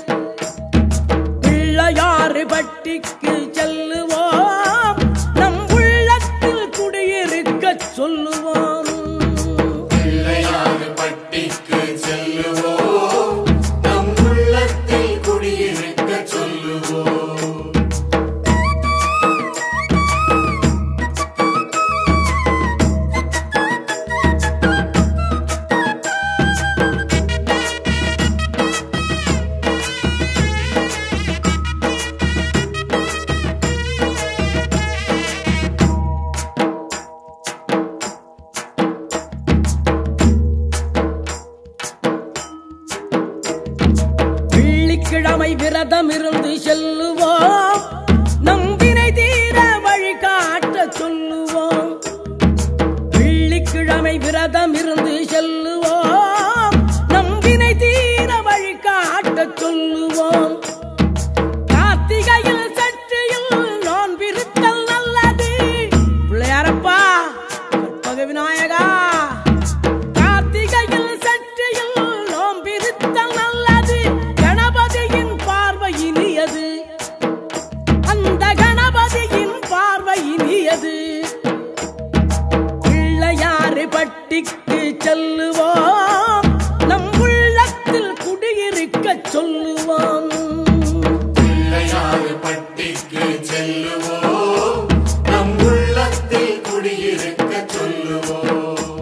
பிள்ளையாறு பட்டிக்கு செல்லுவோம் நம் உள்ளத்தில் குடியிருக்க சொல்லுவோம் பிள்ளையாறு பட்டிக்கு செல்லுவோம் நம் உள்ளத்தில் குடியிருக்க சொல்லுவோம் வெள்ளிக்கிழமை விரதம் இருந்து செல்லுவோம் நம் வினை தீர வழிகாட்ட சொல்லுவோம் வெள்ளிக்கிழமை விரதம் இருந்து செல்லுவோம் நம் வினை தீர வழிகாட்ட சொல்லுவோம் கார்த்திகையில் சற்றியில் நான் விருத்தல் நல்லது பிள்ளையாரப்பா கற்பக விநாயகா கார்த்திகையில் சற்றியில் நோம் பிரித்தல் நல்லது கணபதியின் பார்வை இனியது அந்த கணபதியின் பார்வை இனியது பிள்ளையாறு பட்டிக்கு செல்லுவோம் நம் உள்ளத்தில் குடியிருக்க சொல்லுவோம் பிள்ளையாறு பட்டிக்கு செல்லுவோம் நம் உள்ளத்தில் குடியிருக்க சொல்லுவோம்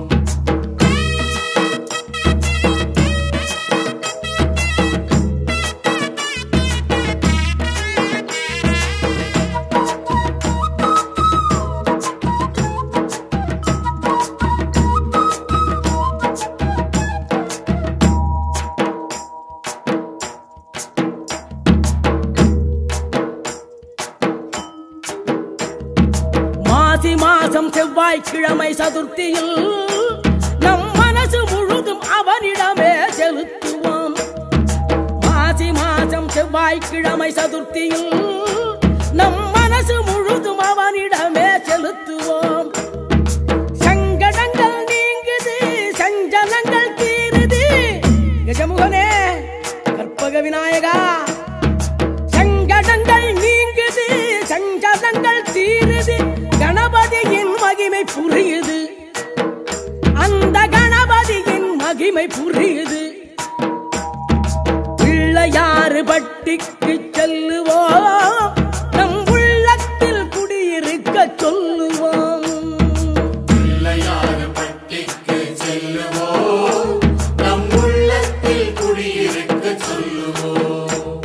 மாசி மாசம் செவ்வாய்க்கிழமை சதுர்த்தியில் நம் மனசு முழுதும் அவனிடமே செலுத்துவோம் மாசி மாசம் செவ்வாய்க்கிழமை சதுர்த்தியில் நம் மனசு முழுதும் அவனிடமே செலுத்துவோம் சங்கடங்கள் நீங்குது சஞ்சலங்கள் தீருது கஜமுகனே கற்பக விநாயகா சங்கடங்கள் நீங்குது சஞ்சலங்கள் தீருது கணபதியின் மகிமை புரியுது அந்த கணபதியின் மகிமை புரியுது பிள்ளையாறு பட்டிக்கு செல்லுவோம் நம் உள்ளத்தில் குடியிருக்க சொல்லுவோம் பிள்ளையாறு பட்டிக்கு செல்லுவோம் நம் உள்ளத்தில் குடியிருக்க சொல்லுவோம்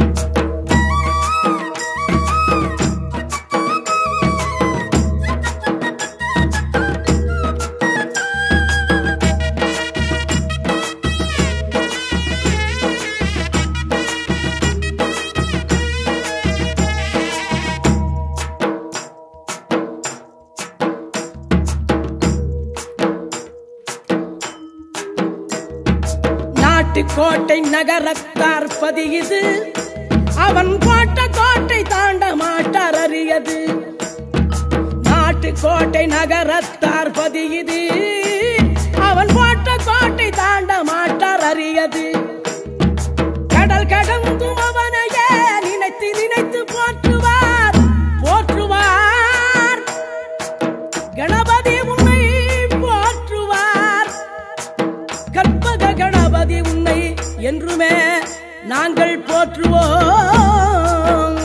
நாட்டுக்கோட்டை நகரத்தார் பதியுது அவன் போட்ட கோட்டை தாண்ட மாட்டார் அறியது நாட்டுக்கோட்டை நகரத்தார் பதியுது அவன் போட்ட கோட்டை தாண்ட மாட்டார் அறியது கடல் கடந்தும் அவனையே நினைத்து நினைத்து போற்றுவார் போற்றுவார் கணபதி உன்னை போற்றுவார் கற்பக கணபதி உன்னை என்றுமே நாங்கள் போற்றுவோம்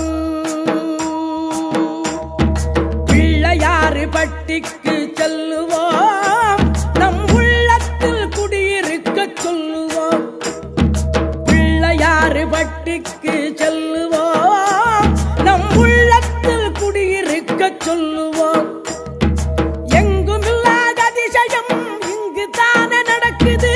பிள்ளையாறு பட்டிக்கு செல்லுவோம் நம் உள்ளத்தில் குடியிருக்க சொல்லுவோம் பிள்ளையாறு பட்டிக்கு செல்லுவோம் நம் உள்ளத்தில் குடியிருக்க சொல்லுவோம் எங்கும் இல்லாத அதிசயம் இங்கு தானே நடக்குது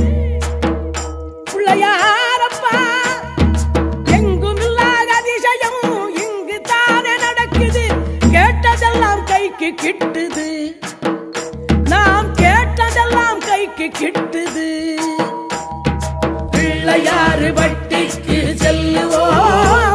பிள்ளையாரப்பா எங்கும் இல்லாத அதிசயம் இங்கு தானே நடக்குது கேட்டதெல்லாம் கைக்கு கிட்டுது நாம் கேட்டதெல்லாம் கைக்கு கிட்டுது பிள்ளையாறு வட்டிக்கு செல்லுவோம்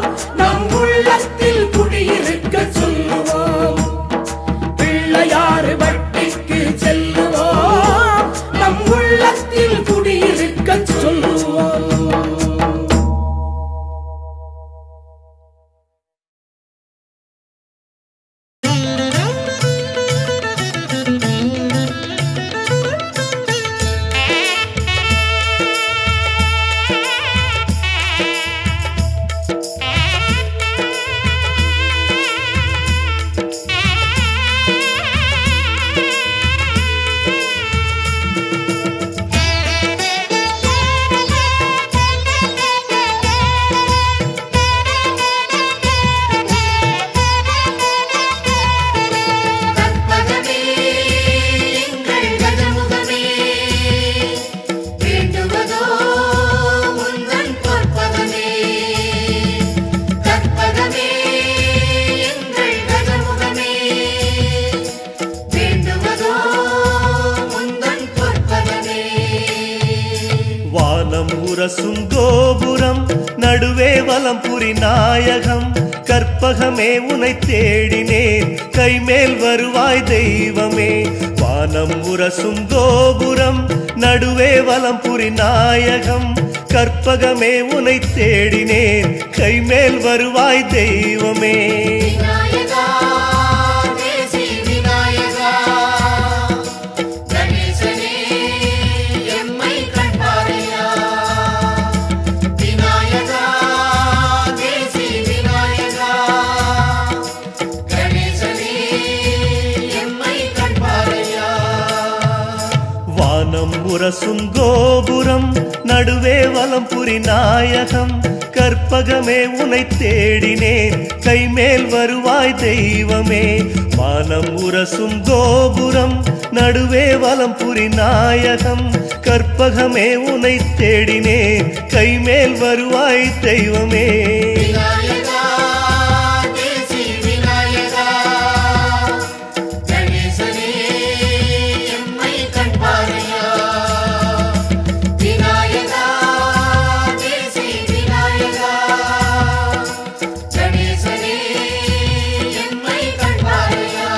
நடுவே வலம் புரி நாயகம் கற்பகமே உனை தேடினேன் கைமேல் வருவாய் தெய்வமே வானம் உரசும் கோபுரம் நடுவே வலம் புரி நாயகம் கற்பகமே உனை தேடினேன் கைமேல் வருவாய் தெய்வமே விநாயகா தேசி விநாயகா கணேசனே எம்மை கண்பாரையா விநாயகா தேசி விநாயகா கணேசனே எம்மை கண்பாரையா வானம் உரசும் கோபுரம் நடுவே வலம் புரி நாயகம் கற்பகமே உனை தேடினேன் கைமேல் வருவாய் தெய்வமே வானம் உரசும் கோபுரம் நடுவே வலம் புரி நாயகம் கற்பகமே உனை தேடினேன் கைமேல் வருவாய் தெய்வமே விநாயகா தேசி விநாயகா கணேசனே எம்மை கண்பாரையா விநாயகா தேசி விநாயகா கணேசனே எம்மை கண்பாரையா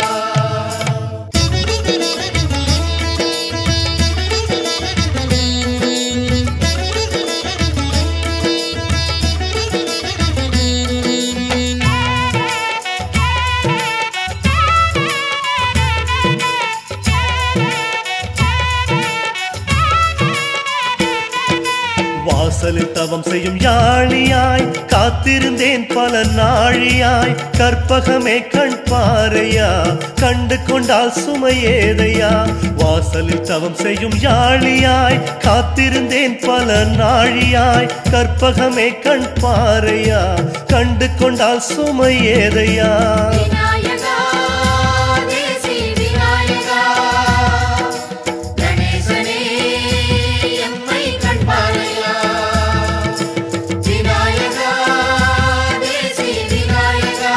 வாசலில் தவம் செய்யும் யாழியாய் காத்திருந்தேன் பல நாழியாய் கற்பகமே கண் பாறையா கண்டு கொண்டால் சுமையேதையா வாசலில் தவம் செய்யும் யாழியாய் காத்திருந்தேன் பல நாழியாய் கற்பகமே கண் பாறையா கண்டு கொண்டால் சுமையேதையா விநாயகா தேசி விநாயகா கணேசனே எம்மை கண்பாரையா விநாயகா தேசி விநாயகா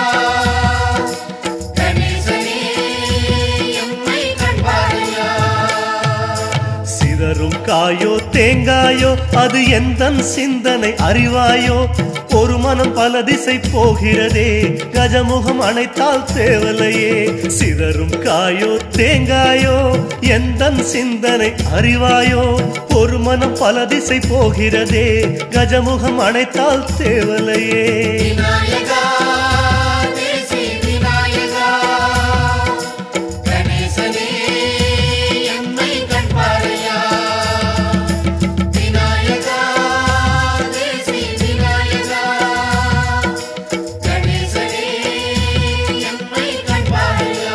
கணேசனே எம்மை கண்பாரையா சிதறும் காயோ தேங்காயோ அது எந்தன் சிந்தனை அறிவாயோ ஒரு மனம் பல திசை போகிறதே கஜமுகம் அணைத்தால் தேவலையே சிதறும் காயோ தேங்காயோ எந்தன் சிந்தனை அறிவாயோ ஒரு மனம் பல திசை போகிறதே கஜமுகம் அணைத்தால் தேவலையே விநாயகா தேசி விநாயகா கணேசனே எம்மை கண்பாரையா விநாயகா தேசி விநாயகா கணேசனே எம்மை கண்பாரையா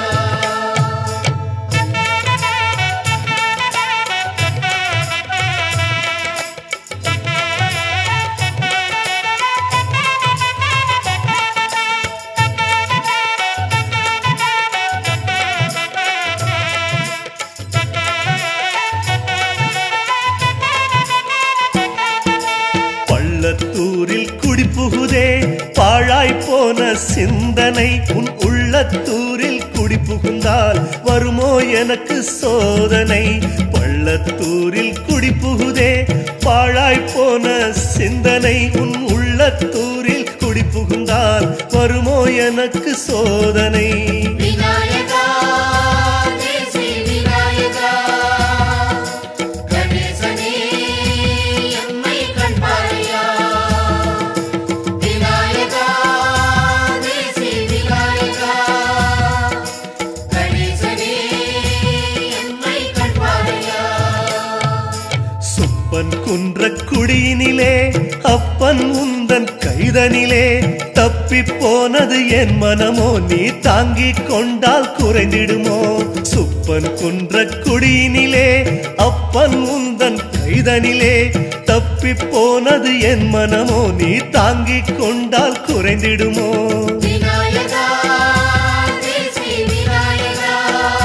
பள்ளத்தூரில் குடிபுகுதே பாழாய் போன சிந்தனை உன் உள்ளத்தூரில் குடிபுகுந்தால் வருமோ எனக்கு சோதனை பள்ளத்தூரில் குடிபுகுதே பாழாய் போன சிந்தனை உன் உள்ளத்தூரில் குடிபுகுந்தால் வருமோ எனக்கு சோதனை விநாயகா தேசி விநாயகா கணேசனே எம்மை கண்பாரையா விநாயகா தேசி விநாயகா கணேசனே எம்மை கண்பாரையா சுப்பன் குன்ற குடியினிலே அப்பன் உந்தன் கைதனிலே தப்பி போனது என் மனமோ நீ தாங்கிக் கொண்டால் குறைந்திடுமோ சுப்பன் குன்ற குடியினிலே அப்பன் உந்தன் கைதனிலே தப்பி போனது என் மனமோ நீ தாங்கிக் கொண்டால் குறைந்திடுமோ விநாயகா தேசி விநாயகா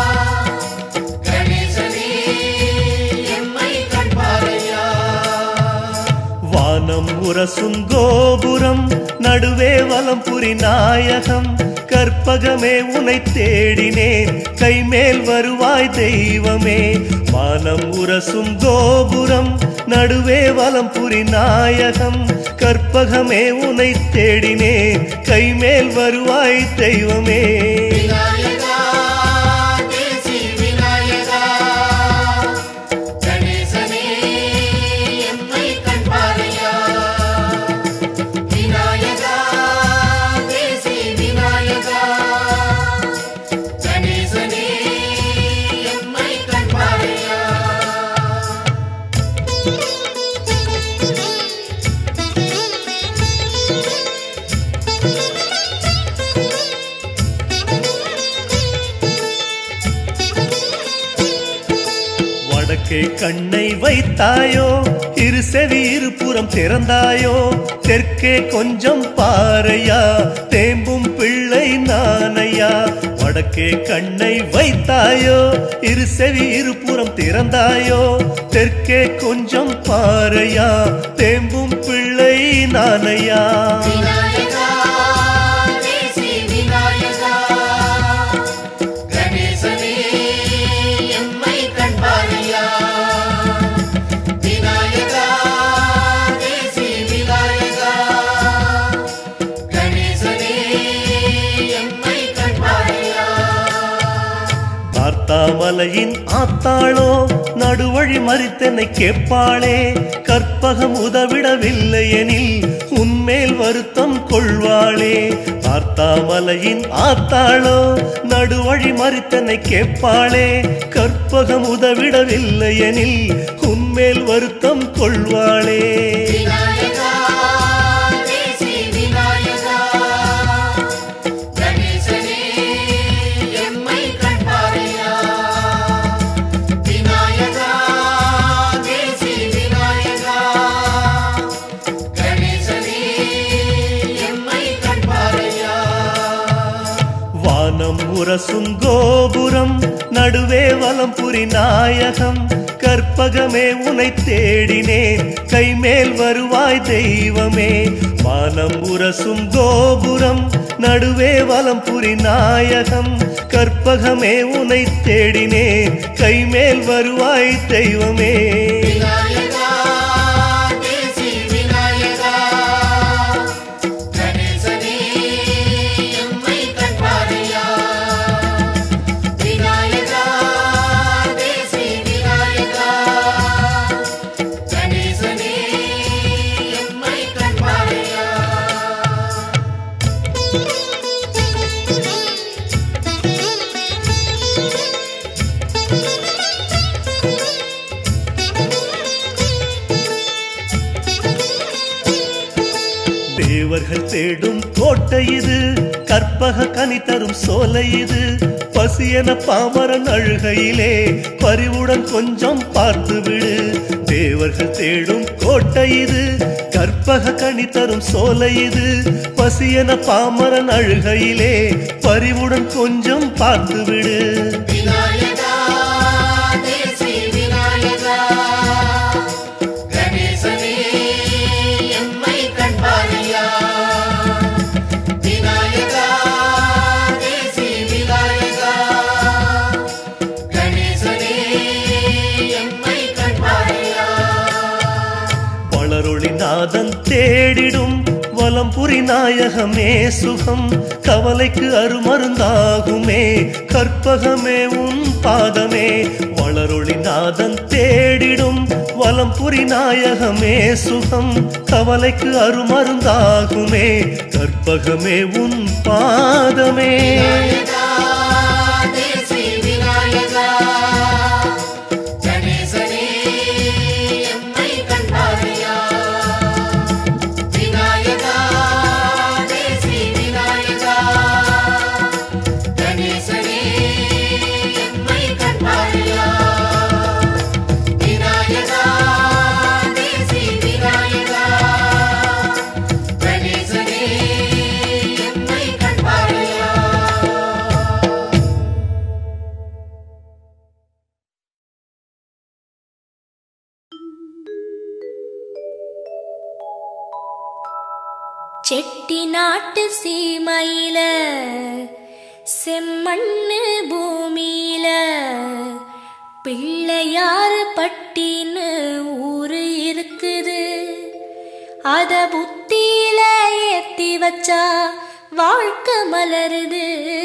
கணேசனே எம்மை கண்பாரையா வானம் உரசும் கோபுரம் நடுவே வலம் புரி நாயகம் கற்பகமே உனை தேடினேன் கைமேல் வருவாய் தெய்வமே வானம் உரசும் கோபுரம் நடுவே வலம் புரி நாயகம் கற்பகமே உனை தேடினேன் கைமேல் வருவாய் தெய்வமே விநாயகா தேசி விநாயகா கணேசனே எம்மை கண்பாரையா விநாயகா தேசி விநாயகா கணேசனே எம்மை கண்பாரையா வடக்கே கண்ணை வைத்தாயோ இரு செவி இருபுறம் திறந்தாயோ தெற்கே கொஞ்சம் பாறையா தேம்பும் பிள்ளை நானையா வடக்கே கண்ணை வைத்தாயோ இரு செவி இருபுறம் திறந்தாயோ தெற்கே கொஞ்சம் பாறையா தேம்பும் பிள்ளை நானையா விநாயகா தேசி விநாயகா கணேசனே எம்மை கண்பாரையா விநாயகா தேசி விநாயகா கணேசனே எம்மை கண்பாரையா பார்த்தாமலையின் ஆத்தாளோ நடுவழி மறித்தென்னை கேட்பாளே கற்பகம் உதவிடவில்லை எனில் உன்மேல் வருத்தம் கொள்வாளே பார்த்தாமலையின் ஆத்தாளோ நடுவழி மறித்தென்னை கேட்பாளே கற்பகம் உதவிடவில்லை எனில் உன்மேல் வருத்தம் கொள்வாளே விநாயகா தேசி விநாயகா கணேசனே எம்மை கண்பாரையா விநாயகா தேசி விநாயகா கணேசனே எம்மை கண்பாரையா வானம் உரசும் கோபுரம் நடுவே வலம் புரி நாயகம் கற்பகமே உனை தேடினேன் கைமேல் வருவாய் தெய்வமே வானம் உரசும் கோபுரம் நடுவே வலம் புரி நாயகம் கற்பகமே உனை தேடினேன் கைமேல் வருவாய் தெய்வமே விநாயகா தேசி விநாயகா கணேசனே எம்மை கண்பாரையா விநாயகா தேசி விநாயகா கணேசனே எம்மை கண்பாரையா தேவர்கள் தேடும் கோட்டை இது கற்பக கனி தரும் சோலை இது பசியன பாமரன் அழுகையிலே பரிவுடன் கொஞ்சம் பார்த்து விடு தேவர்கள் தேடும் கோட்டை இது கற்பக கனி தரும் சோலை இது பசியன பாமரன் அழுகையிலே பரிவுடன் கொஞ்சம் பார்த்து விடு விநாயகா தேசி விநாயகா கணேசனே எம்மை கண்பாரையா விநாயகா தேசி விநாயகா கணேசனே எம்மை கண்பாரையா வளரொளி நாதன் தேடிடும் வலம்புரி நாயகமே சுகம் கவலைக்கு அருமருந்தாகுமே கற்பகமே உன் பாதமே வளரொளி நாதன் தேடிடும் வலம்புரி நாயகமே சுகம் கவலைக்கு அருமருந்தாகுமே கற்பகமே உன் பாதமே விநாயகா தேசி விநாயகா கணேசனே எம்மை கண்பாரையா விநாயகா தேசி விநாயகா கணேசனே எம்மை கண்பாரையா விநாயகா தேசி விநாயகா கணேசனே எம்மை கண்பாரையா செட்டி நாட்டு சீமையில செம்மண்ணு பூமியில பிள்ளையாறு பட்டின்னு ஊரு இருக்குது அத புத்தியில ஏத்தி வச்சா வாழ்க்கை மலருது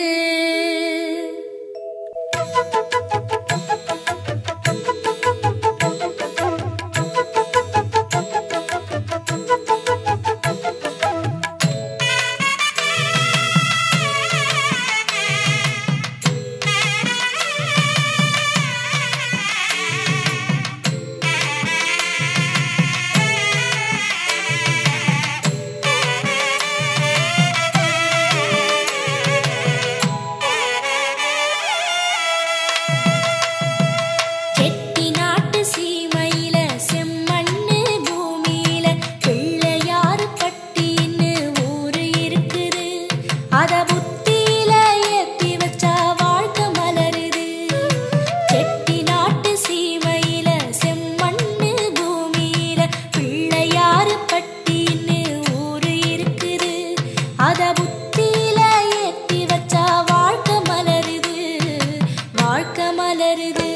செட்டி நாட்டு சீமையில செம்மண்ணு பூமியில பிள்ளையாறு பட்டின்னு ஊரு இருக்குது அத புத்தியில ஏத்தி வச்சா வாழ்க்கை மலருது செட்டி நாட்டு சீமையில செம்மண்ணு பூமியில பிள்ளையாறு பட்டின்னு ஊரு இருக்குது அத புத்தியில ஏத்தி வச்சா வாழ்க்கை மலருது வாழ்க்கை மலருது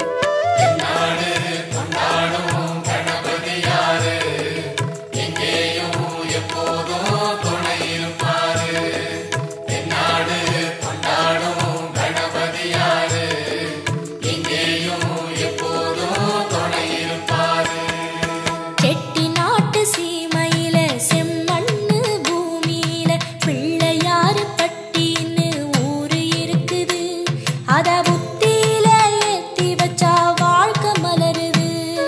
செட்டி நாட்டு சீமையில செம்மண்ணு பூமியில பிள்ளையாறு பட்டின்னு ஊரு இருக்குது அத புத்தியில ஏத்தி வச்சா வாழ்க்கை மலருது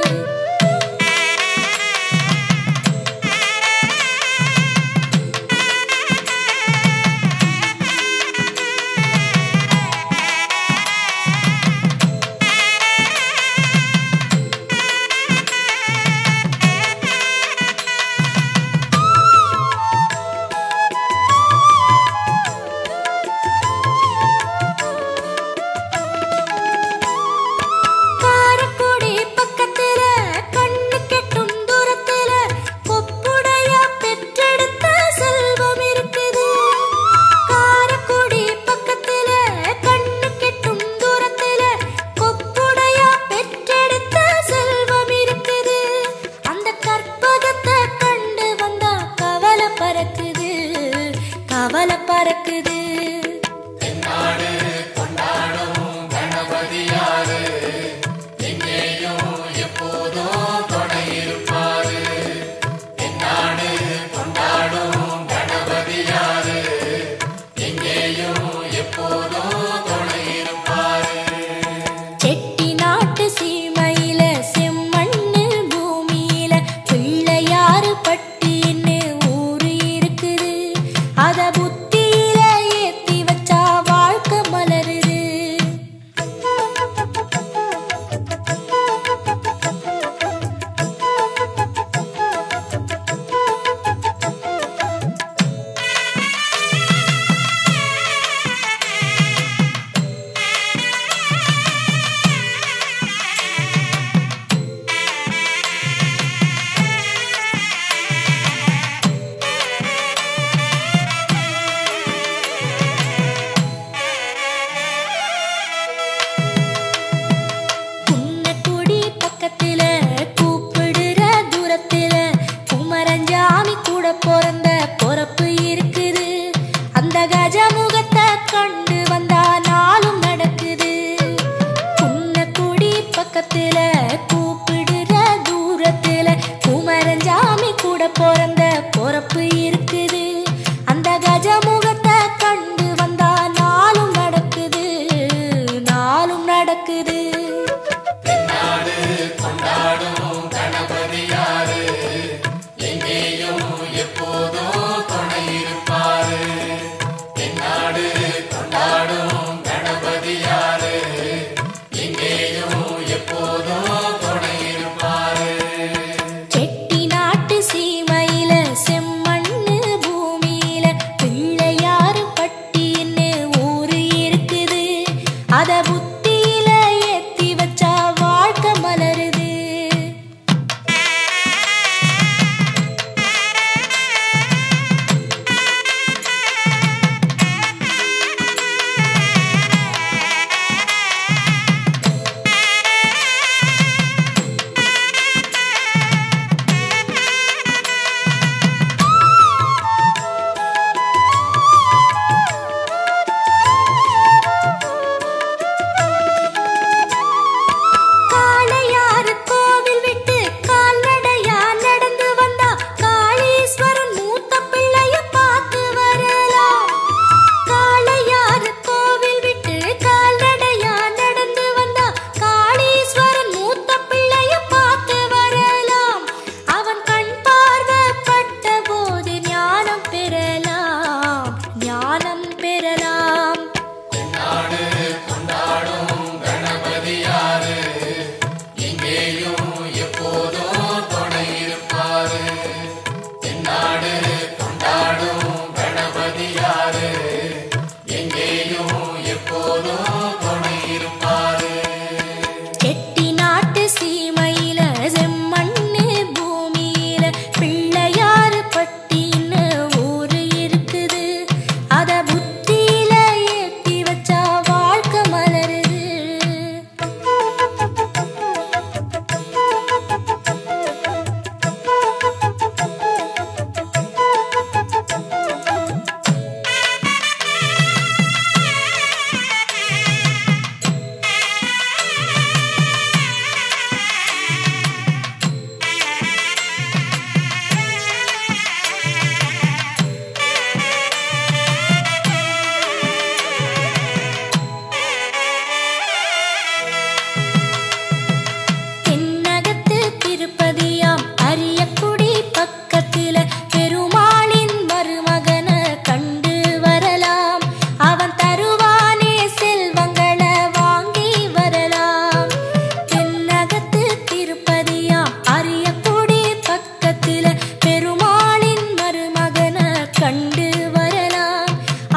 காரக்குடி பக்கத்துல கண்ணு கெட்டும் தூரத்துல கொப்புடையா பெற்றெடுத்த செல்வம் இருக்குது காரக்குடி பக்கத்துல கண்ணு கெட்டும் தூரத்துல கொப்புடையா பெற்றெடுத்த செல்வம் இருக்குது அந்த கற்பகத்தை கண்டு வந்தா கவலை பறக்குது கவலை பறக்குது செட்டி நாட்டு சீமையில செம்மண்ணு பூமியில பிள்ளையாறு பட்டின்னு ஊரு இருக்குது அத புத்தியில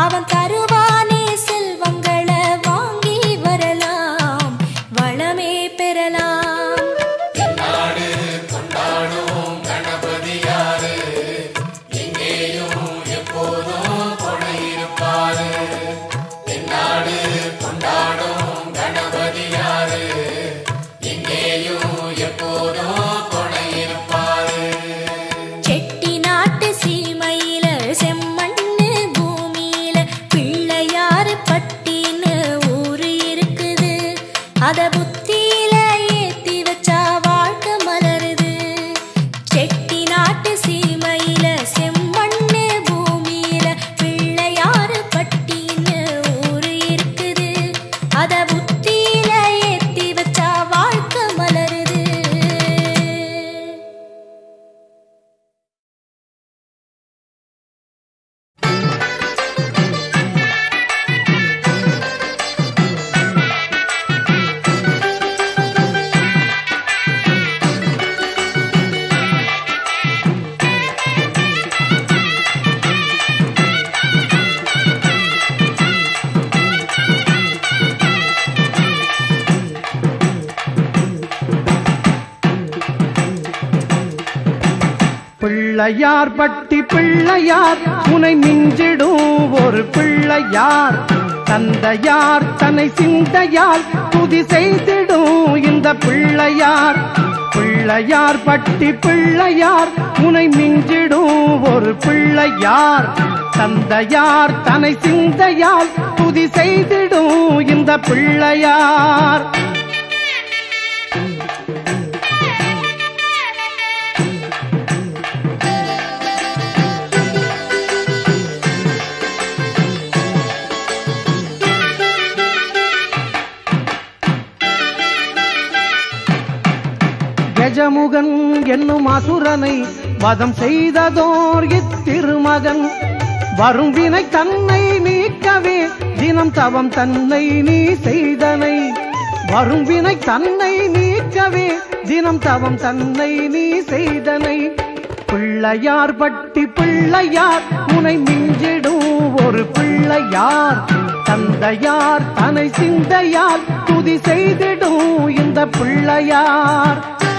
அவன் தருவானே செல்வங்களை வாங்கி வரலாம் வளமே பெறலாம் நாடு கொண்டாடும் கணபதி யாரு எங்கேயும் எப்போதும் துணை இருப்பாரு தென்னாடு கொண்டாடும் கணபதி யாரு எங்கேயும் எப்போதும் துணை இருப்பாரு செட்டி நாட்டு சீமையில செம்மண்ணு பூமியில பிள்ளையாறு பட்டின்னு ஊரு இருக்குது அத புத்தியில ஏத்தி வச்சா வாழ்க்கை மலருது செட்டி நாட்டு சீமையில செம்மண்ணு பூமியில பிள்ளையாறு பட்டின்னு ஊரு இருக்குது அத புத்தியில ஏத்தி வச்சா வாழ்க்கை மலருது பிள்ளையார் பட்டி பிள்ளையார் உனை மிஞ்சிடும் ஒரு பிள்ளையார் தந்தையார் தன்னை சிந்தையால் துதி செய்திடும் இந்த பிள்ளையார் பிள்ளையார் பட்டி பிள்ளையார் உனை மிஞ்சிடும் ஒரு பிள்ளையார் தந்தையார் தன்னை சிந்தையால் துதி செய்திடும் இந்த பிள்ளையார் கஜமுகன் என்னும் அசுரனை வதம் செய்ததோர் இத்திருமகன் வரும் வினை தன்னை நீக்கவே தினம் தவம் தன்னை நீ செய்தனை வரும் வினை தன்னை நீக்கவே தினம் தவம் தன்னை நீ செய்தனை பிள்ளையார் பட்டி பிள்ளையார் உனை மிஞ்சிடும் ஒரு பிள்ளையார் தந்தையார் தனை சிந்தையால் துதி செய்திடும் இந்த பிள்ளையார்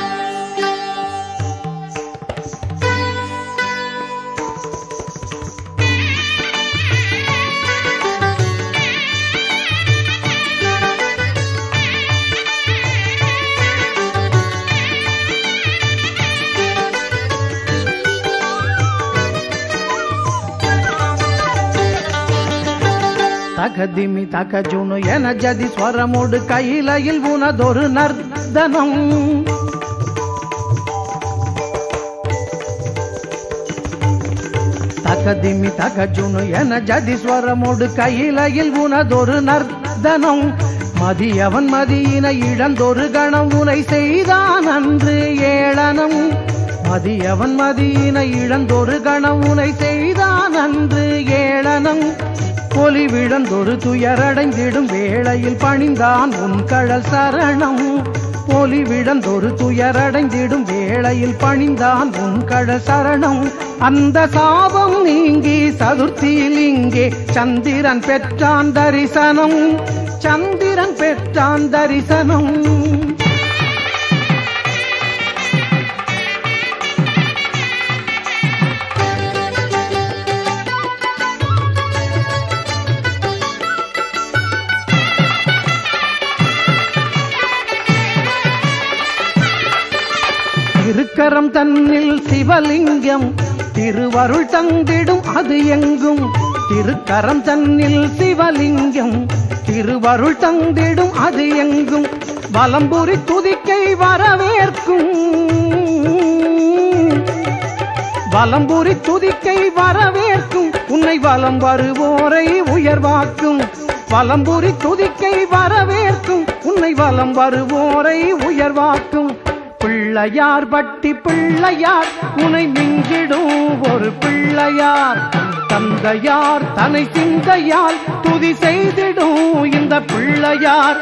தகதிமி தகஜுனு என ஜதி ஸ்வரமோடு கையிலையில் உனதொரு நர்தனம் தகதிமி தகஜுனு என ஜதி ஸ்வரமோடு கையிலையில் உனதொரு நர்தனம் மதியவன் மதியின இழந்தொரு கணம் உனை செய்தான் அன்று ஏளனம் மதியவன் மதியின இழந்தொரு கணம் உனை செய்தான் அன்று ஏளனம் பொலி விழந்தொரு துயரடைந்திடும் வேளையில் பணிந்தான் உன் கடல் சரணம் பொலி விழந்தொரு துயரடைந்திடும் வேளையில் பணிந்தான் உன் கடல் சரணம் அந்த சாபம் நீங்கி சதுர்த்தியில் இங்கே சந்திரன் பெற்றான் தரிசனம் சந்திரன் பெற்றான் தரிசனம் திருக்கரம் தன்னில் சிவலிங்கம் திருவருள் தந்திடும் அது எங்கும் திருக்கரம் தன்னில் சிவலிங்கம் திருவருள் தந்திடும் அது எங்கும் வலம்புரி துதிக்கை வரவேற்கும் வலம்புரி துதிக்கை வரவேற்கும் உன்னை வலம் வருவோரை உயர்வாக்கும் வலம்புரி துதிக்கை வரவேற்கும் உன்னை வலம் வருவோரை உயர்வாக்கும் பிள்ளையார் பட்டி பிள்ளையார் உனை மிஞ்சிடும் ஒரு பிள்ளையார் தந்தையார் தனை சிந்தையால் துதி செய்திடும் இந்த பிள்ளையார்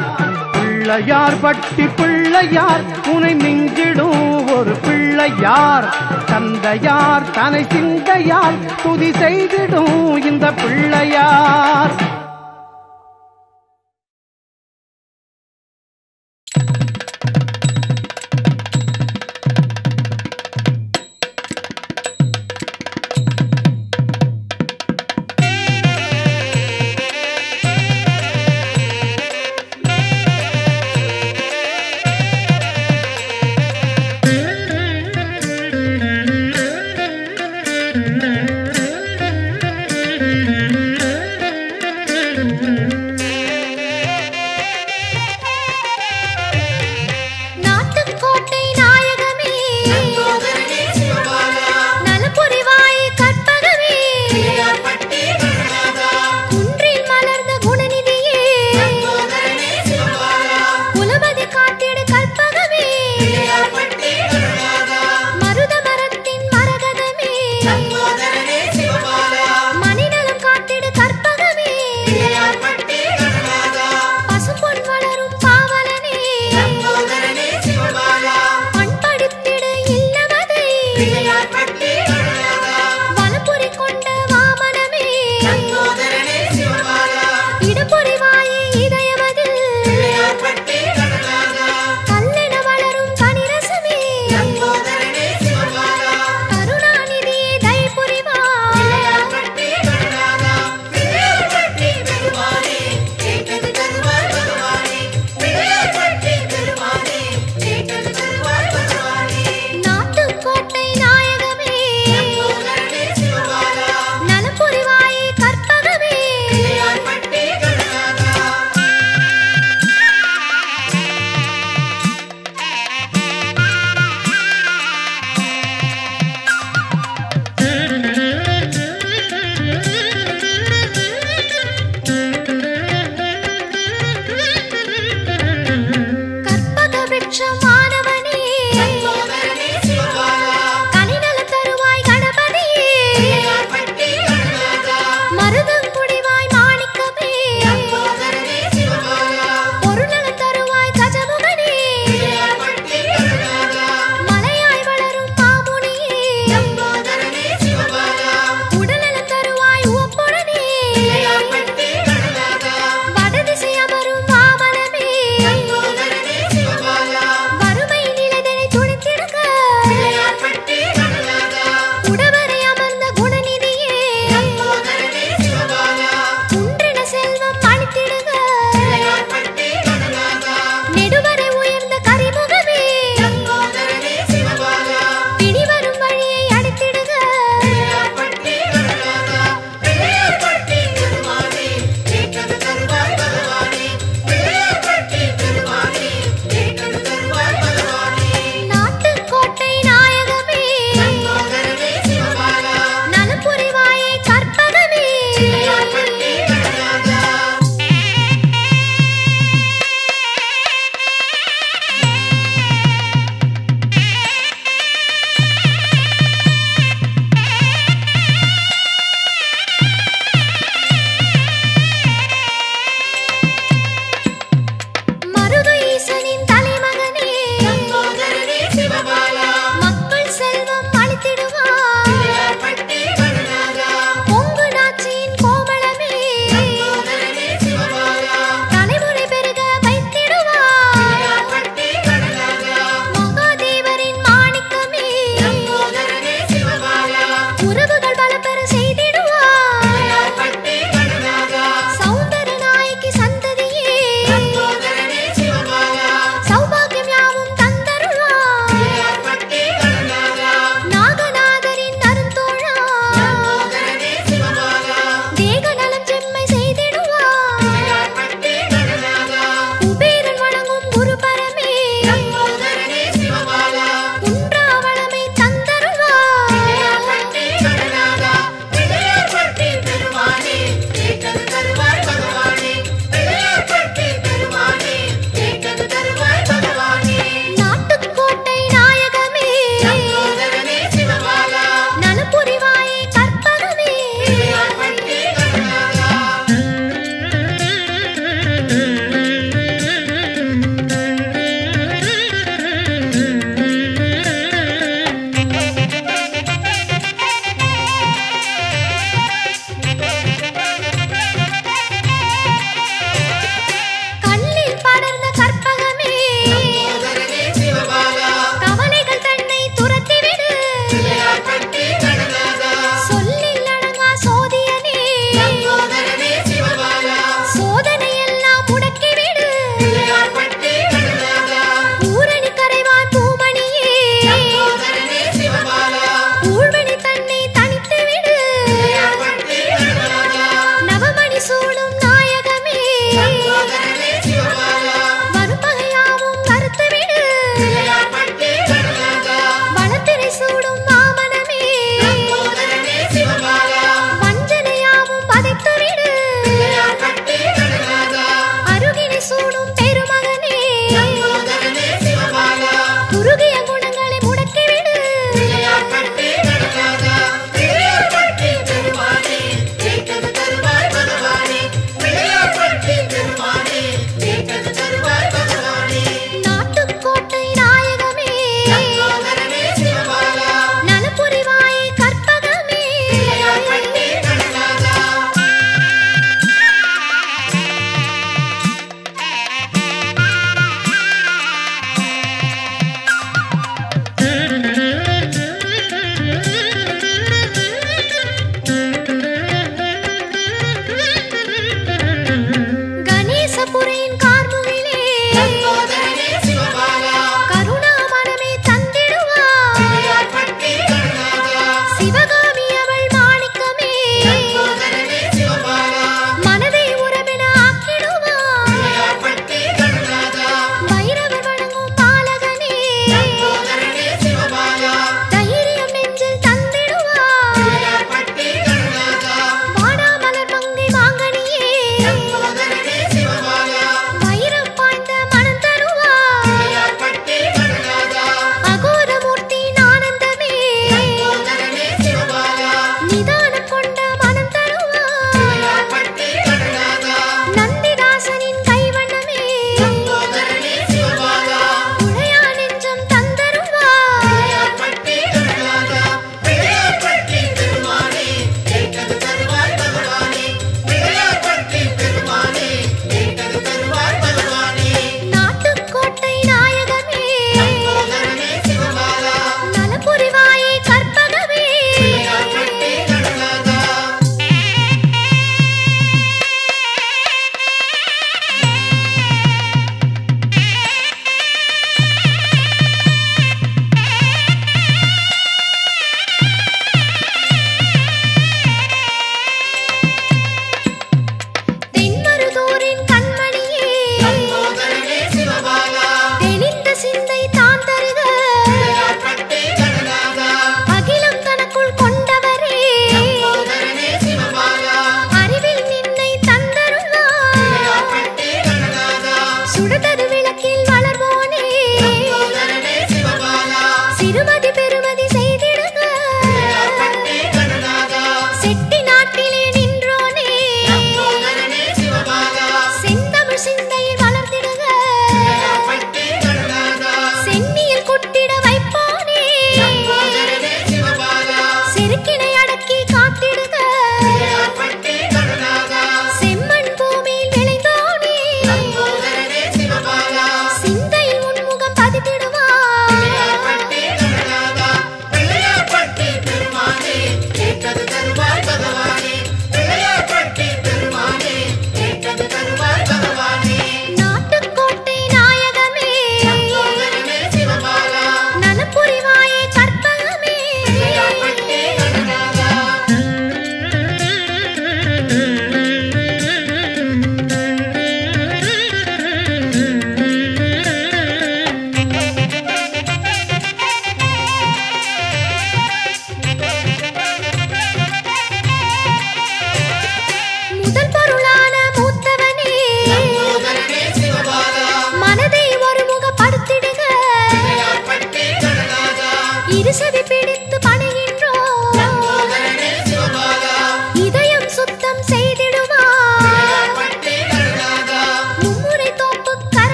பிள்ளையார் பட்டி பிள்ளையார் உனை மிஞ்சிடும் ஒரு பிள்ளையார் தந்தையார் தனை சிந்தையால் துதி செய்திடும் இந்த பிள்ளையார்